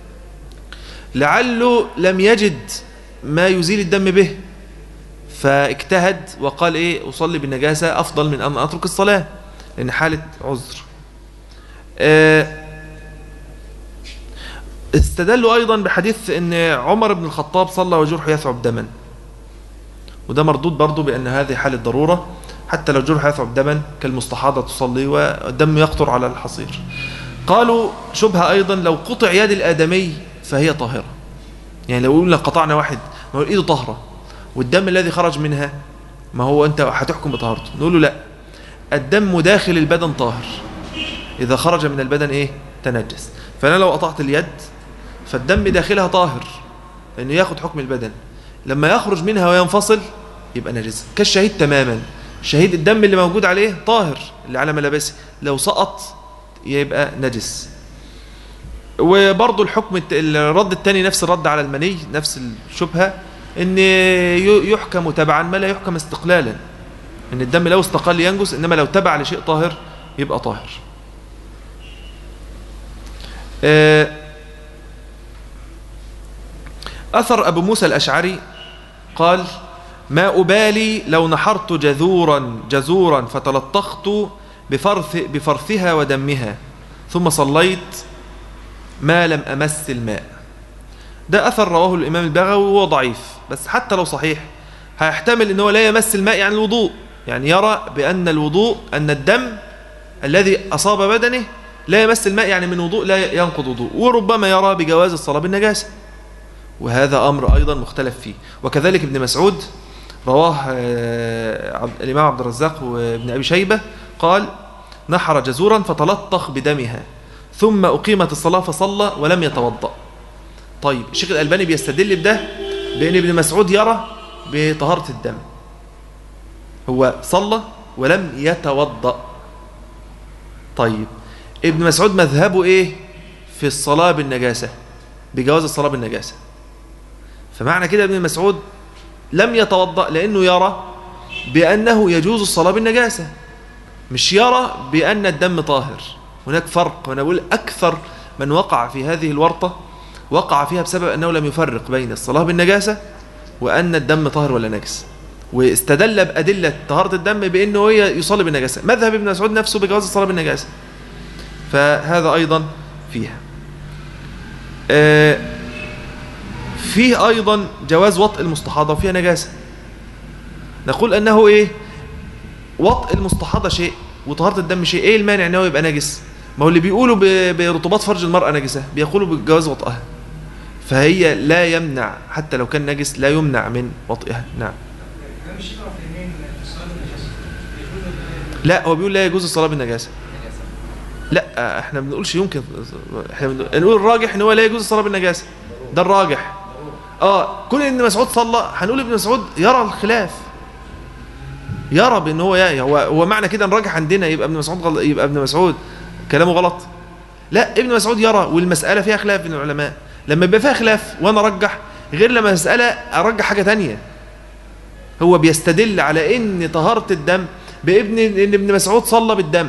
لعله لم يجد ما يزيل الدم به فاجتهد وقال ايه اصلي بالنجاسه افضل من ان اترك الصلاه لان حاله عذر آه، استدلوا ايضا بحديث ان عمر بن الخطاب صلى وجرحه يثعب دما وده مردود برضه بان هذه حاله ضروره حتى لو جرح يثعب دما كالمستحاضه تصلي والدم يقطر على الحصير قالوا شبهه ايضا لو قطع يد الادمي فهي طاهره يعني لو قلنا قطعنا واحد ما هو ايده طاهره والدم الذي خرج منها ما هو انت هتحكم بطهارته نقول له لا الدم داخل البدن طاهر اذا خرج من البدن ايه تنجس فانا لو قطعت اليد فالدم داخلها طاهر لانه ياخد حكم البدن لما يخرج منها وينفصل يبقى نجس كالشهيد تماما شهيد الدم اللي موجود عليه طاهر اللي على ملابسه لو سقط يبقى نجس وبرضه الحكم الت- الرد الثاني نفس الرد على المني نفس الشبهة ان ي- يحكم تبعا ما لا يحكم استقلالا ان الدم لو استقل ينجس انما لو تبع لشيء طاهر يبقى طاهر آه، أثر أبو موسى الأشعري قال ما أبالي لو نحرت جذورا جزورا فتلطخت بفرث بفرثها ودمها ثم صليت ما لم أمس الماء ده أثر رواه الإمام البغوي وهو ضعيف بس حتى لو صحيح هيحتمل أنه لا يمس الماء يعني الوضوء يعني يرى بأن الوضوء أن الدم الذي أصاب بدنه لا يمس الماء يعني من وضوء لا ينقض وضوء وربما يرى بجواز الصلاة بالنجاسة وهذا أمر أيضا مختلف فيه وكذلك ابن مسعود رواه آه، عبد- الإمام عبد الرزاق وابن أبي شيبة قال نحر جزورا فتلطخ بدمها ثم أقيمت الصلاة فصلى ولم يتوضأ طيب الشيخ الألباني بيستدل بده بأن ابن مسعود يرى بطهارة الدم هو صلى ولم يتوضأ طيب ابن مسعود مذهبه ايه في الصلاة بالنجاسة بجواز الصلاة بالنجاسة فمعنى كده ابن مسعود لم يتوضأ لأنه يرى بأنه يجوز الصلاة بالنجاسة مش يرى بأن الدم طاهر هناك فرق وأنا أقول أكثر من وقع في هذه الورطة وقع فيها بسبب أنه لم يفرق بين الصلاة بالنجاسة وأن الدم طاهر ولا نجس واستدل بأدلة طهارة الدم بأنه هو يصلي بالنجاسة مذهب ابن مسعود نفسه بجواز الصلاة بالنجاسة فهذا أيضا فيها آه، فيه أيضا جواز وطء المستحاضة وفيها نجاسة نقول أنه إيه وطء المستحاضة شيء وطهارة الدم شيء إيه المانع أنه يبقى نجس ما هو اللي بيقولوا ب- برطوبات فرج المرأة نجسة بيقولوا بجواز وطئها فهي لا يمنع حتى لو كان نجس لا يمنع من وطئها نعم كلام الشيخ عثيمين في الصلاه بالنجاسه يقول لا هو بيقول لا يجوز الصلاة بالنجاسة لا احنا ما بنقولش يمكن احنا بنقول الراجح ان هو لا يجوز الصلاة بالنجاسة ده الراجح اه كون ان مسعود صلى هنقول ابن مسعود يرى الخلاف يرى بان هو يا هو هو معنى كده ان راجح عندنا يبقى ابن مسعود غل... يبقى ابن مسعود كلامه غلط لا ابن مسعود يرى والمسألة فيها خلاف بين العلماء لما يبقى فيها خلاف وانا ارجح غير لما مسألة ارجح حاجة تانية هو بيستدل على ان طهارة الدم بابن ان ابن مسعود صلى بالدم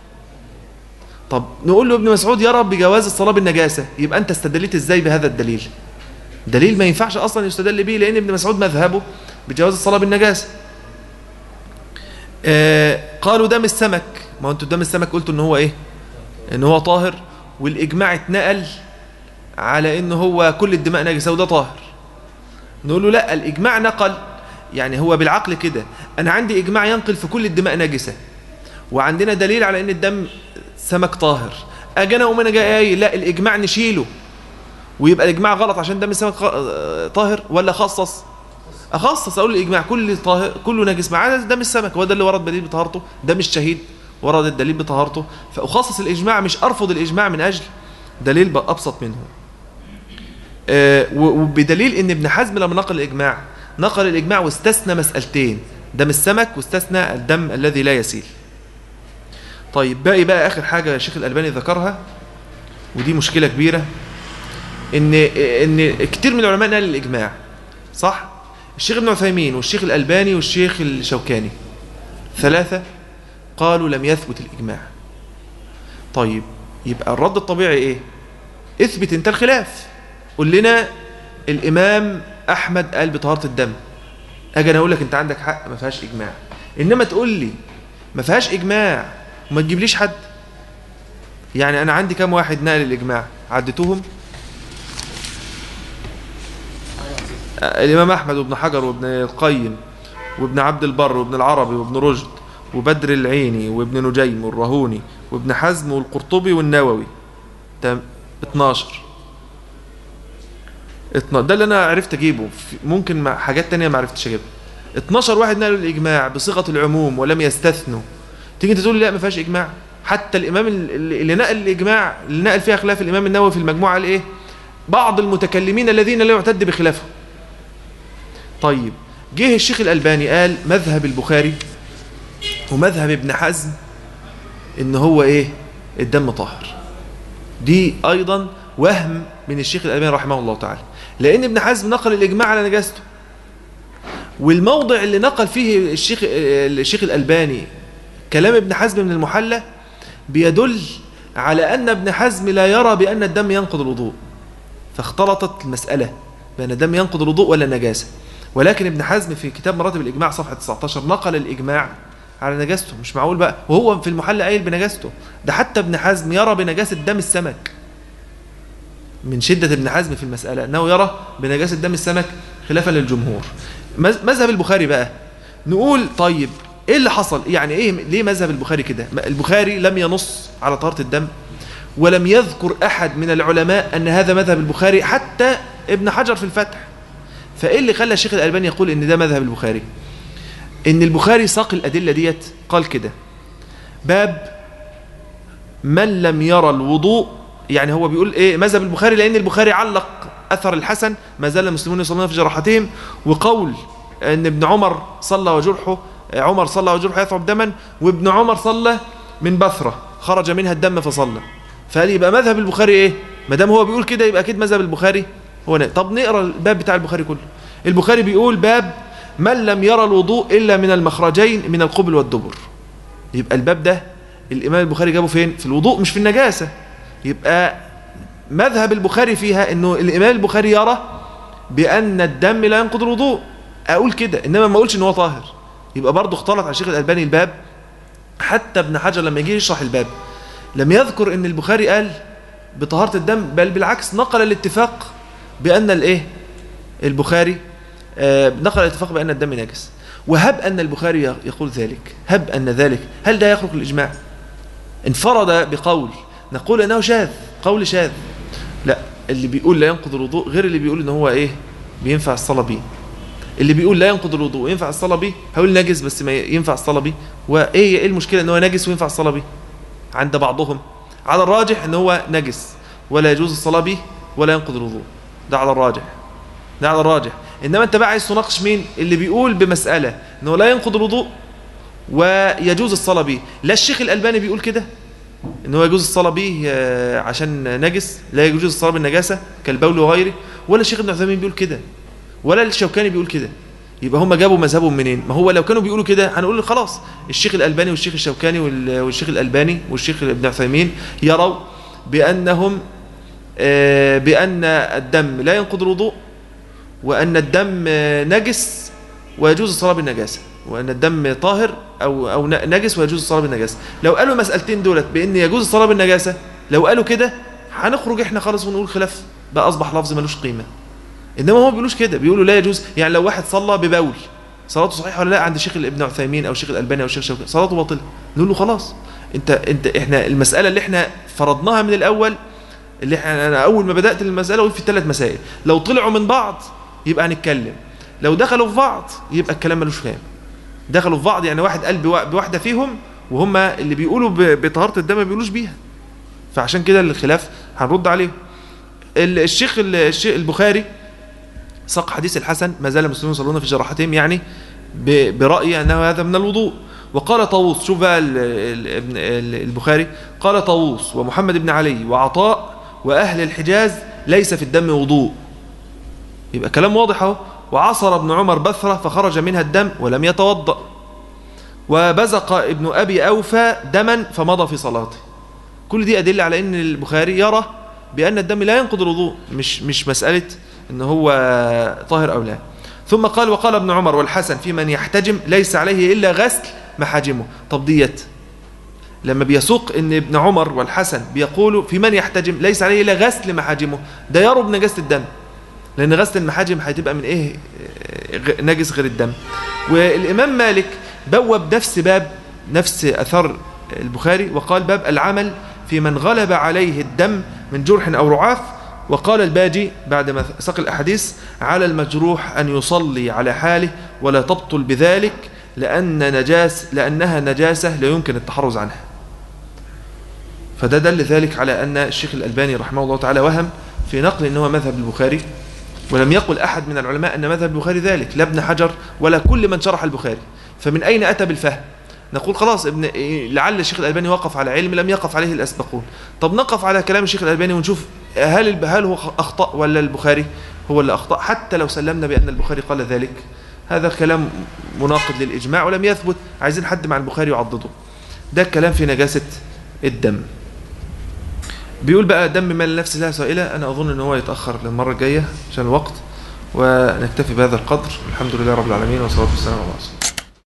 طب نقول له ابن مسعود يرى بجواز الصلاة بالنجاسة يبقى انت استدليت ازاي بهذا الدليل دليل ما ينفعش اصلا يستدل به لان ابن مسعود مذهبه بجواز الصلاة بالنجاسة آه قالوا دم السمك ما هو انتوا دم السمك قلتوا ان هو ايه ان هو طاهر والاجماع اتنقل على ان هو كل الدماء نجسة وده طاهر نقول له لا الاجماع نقل يعني هو بالعقل كده انا عندي اجماع ينقل في كل الدماء نجسة وعندنا دليل على ان الدم سمك طاهر اجي انا اقوم انا جاي قايل لا الاجماع نشيله ويبقى الاجماع غلط عشان دم السمك خ- طاهر ولا خصص اخصص اقول الاجماع كل طاهر كله نجس ما عدا دم السمك هو ده اللي ورد دليل بطهارته دم الشهيد ورد الدليل بطهارته فاخصص الاجماع مش ارفض الاجماع من اجل دليل بقى ابسط منه آه، و- وبدليل ان ابن حزم لما نقل الاجماع نقل الاجماع واستثنى مسألتين دم السمك واستثنى الدم الذي لا يسيل طيب باقي بقى اخر حاجه الشيخ الالباني ذكرها ودي مشكله كبيره ان ان كتير من العلماء نقل الاجماع صح الشيخ ابن عثيمين والشيخ الالباني والشيخ الشوكاني ثلاثه قالوا لم يثبت الاجماع طيب يبقى الرد الطبيعي ايه اثبت انت الخلاف قول لنا الامام احمد قال بطهاره الدم اجي انا اقول لك انت عندك حق ما فيهاش اجماع انما تقول لي ما فيهاش اجماع وما تجيبليش حد يعني انا عندي كام واحد نقل الاجماع عدتهم آه، الامام احمد وابن حجر وابن القيم وابن عبد البر وابن العربي وابن رشد وبدر العيني وابن نجيم والرهوني وابن حزم والقرطبي والنووي تم 12 12 ده اللي انا عرفت اجيبه في- ممكن مع حاجات تانية ما عرفتش اجيبها 12 واحد نقلوا الاجماع بصيغه العموم ولم يستثنوا تيجي انت تقول لي لا ما فيهاش اجماع حتى الامام اللي اللي نقل الاجماع اللي نقل فيها خلاف الامام النووي في المجموعه قال ايه بعض المتكلمين الذين لا يعتد بخلافهم طيب جه الشيخ الالباني قال مذهب البخاري ومذهب ابن حزم ان هو ايه الدم طاهر دي ايضا وهم من الشيخ الالباني رحمه الله تعالى لان ابن حزم نقل الاجماع على نجاسته والموضع اللي نقل فيه الشيخ الشيخ الالباني كلام ابن حزم من المحلى بيدل على ان ابن حزم لا يرى بان الدم ينقض الوضوء فاختلطت المساله بان الدم ينقض الوضوء ولا النجاسه ولكن ابن حزم في كتاب مراتب الاجماع صفحه 19 نقل الاجماع على نجاسته مش معقول بقى وهو في المحل قايل بنجاسته ده حتى ابن حزم يرى بنجاسه دم السمك من شدة ابن حزم في المسألة أنه يرى بنجاسة دم السمك خلافا للجمهور مذ- مذهب البخاري بقى نقول طيب ايه اللي حصل يعني ايه ليه مذهب البخاري كده البخاري لم ينص على طهارة الدم ولم يذكر أحد من العلماء أن هذا مذهب البخاري حتى ابن حجر في الفتح فإيه اللي خلى الشيخ الألباني يقول إن ده مذهب البخاري إن البخاري ساق الأدلة ديت قال كده باب من لم يرى الوضوء يعني هو بيقول ايه مذهب البخاري لان البخاري علق اثر الحسن ما زال المسلمون يصلون في جراحتهم وقول ان ابن عمر صلى وجرحه عمر صلى وجرحه يثعب دما وابن عمر صلى من بثره خرج منها الدم فصلى فقال يبقى مذهب البخاري ايه ما دام هو بيقول كده يبقى اكيد مذهب البخاري هو نا. طب نقرا الباب بتاع البخاري كله البخاري بيقول باب من لم يرى الوضوء الا من المخرجين من القبل والدبر يبقى الباب ده الامام البخاري جابه فين في الوضوء مش في النجاسه يبقى مذهب البخاري فيها انه الامام البخاري يرى بان الدم لا ينقض الوضوء اقول كده انما ما اقولش ان هو طاهر يبقى برضه اختلط على الشيخ الالباني الباب حتى ابن حجر لما يجي يشرح الباب لم يذكر ان البخاري قال بطهاره الدم بل بالعكس نقل الاتفاق بان الايه البخاري آه نقل الاتفاق بان الدم نجس وهب ان البخاري يقول ذلك هب ان ذلك هل ده يخرج الاجماع انفرد بقول نقول انه شاذ قول شاذ لا اللي بيقول لا ينقض الوضوء غير اللي بيقول ان هو ايه بينفع الصلاه بيه اللي بيقول لا ينقض الوضوء ينفع الصلاه بيه هقول نجس بس ما ينفع الصلاه بيه وايه ايه المشكله ان هو نجس وينفع الصلاه بيه عند بعضهم على الراجح ان هو نجس ولا يجوز الصلاه به ولا ينقض الوضوء ده على الراجح ده على الراجح انما انت بقى عايز تناقش مين اللي بيقول بمساله انه لا ينقض الوضوء ويجوز الصلاه به لا الشيخ الالباني بيقول كده ان هو يجوز الصلاه به عشان نجس لا يجوز الصلاه بالنجاسه كالبول وغيره ولا الشيخ ابن عثيمين بيقول كده ولا الشوكاني بيقول كده يبقى هم جابوا مذهبهم منين ما هو لو كانوا بيقولوا كده هنقول خلاص الشيخ الالباني والشيخ الشوكاني والشيخ الالباني والشيخ ابن عثيمين يروا بانهم بان الدم لا ينقض الوضوء وان الدم نجس ويجوز الصلاه بالنجاسه وان الدم طاهر او او نجس ويجوز الصلاه بالنجاسه لو قالوا المسالتين دولت بان يجوز الصلاه بالنجاسه لو قالوا كده هنخرج احنا خالص ونقول خلاف بقى اصبح لفظ ملوش قيمه انما هم ما بيقولوش كده بيقولوا لا يجوز يعني لو واحد صلى ببول صلاته صحيحه ولا لا عند الشيخ ابن عثيمين او الشيخ الالباني او الشيخ شوكي صلاته باطله نقول له خلاص انت انت احنا المساله اللي احنا فرضناها من الاول اللي احنا انا اول ما بدات المساله قلت في ثلاث مسائل لو طلعوا من بعض يبقى هنتكلم لو دخلوا في بعض يبقى الكلام ملوش فهم دخلوا في بعض يعني واحد قال بواحده فيهم وهم اللي بيقولوا بطهاره الدم ما بيقولوش بيها فعشان كده الخلاف هنرد عليه الشيخ الشيخ البخاري ساق حديث الحسن ما زال المسلمون يصلون في جراحتهم يعني برأي أنه هذا من الوضوء وقال طاووس شوف بقى البخاري قال طاووس ومحمد بن علي وعطاء وأهل الحجاز ليس في الدم وضوء يبقى كلام واضح اهو وعصر ابن عمر بثرة فخرج منها الدم ولم يتوضأ وبزق ابن أبي أوفى دما فمضى في صلاته كل دي أدلة على أن البخاري يرى بأن الدم لا ينقض الوضوء مش مش مسألة ان هو طاهر او لا ثم قال وقال ابن عمر والحسن في من يحتجم ليس عليه الا غسل محاجمه طب ديت لما بيسوق ان ابن عمر والحسن بيقولوا في من يحتجم ليس عليه الا غسل محاجمه ده يرى بنجاسه الدم لان غسل المحاجم هتبقى من ايه نجس غير الدم والامام مالك بوب نفس باب نفس اثر البخاري وقال باب العمل في من غلب عليه الدم من جرح او رعاف وقال الباجي بعد ما ساق الأحاديث على المجروح أن يصلي على حاله ولا تبطل بذلك لأن نجاس لأنها نجاسة لا يمكن التحرز عنها فده دل ذلك على أن الشيخ الألباني رحمه الله تعالى وهم في نقل أنه مذهب البخاري ولم يقل أحد من العلماء أن مذهب البخاري ذلك لا ابن حجر ولا كل من شرح البخاري فمن أين أتى بالفهم نقول خلاص ابن لعل الشيخ الألباني وقف على علم لم يقف عليه الأسبقون طب نقف على كلام الشيخ الألباني ونشوف هل هل هو أخطأ ولا البخاري هو اللي أخطأ حتى لو سلمنا بأن البخاري قال ذلك هذا كلام مناقض للإجماع ولم يثبت عايزين حد مع البخاري يعضده ده الكلام في نجاسة الدم بيقول بقى دم مال النفس لها سائلة أنا أظن أن هو يتأخر للمرة الجاية عشان الوقت ونكتفي بهذا القدر الحمد لله رب العالمين والصلاة والسلام على رسول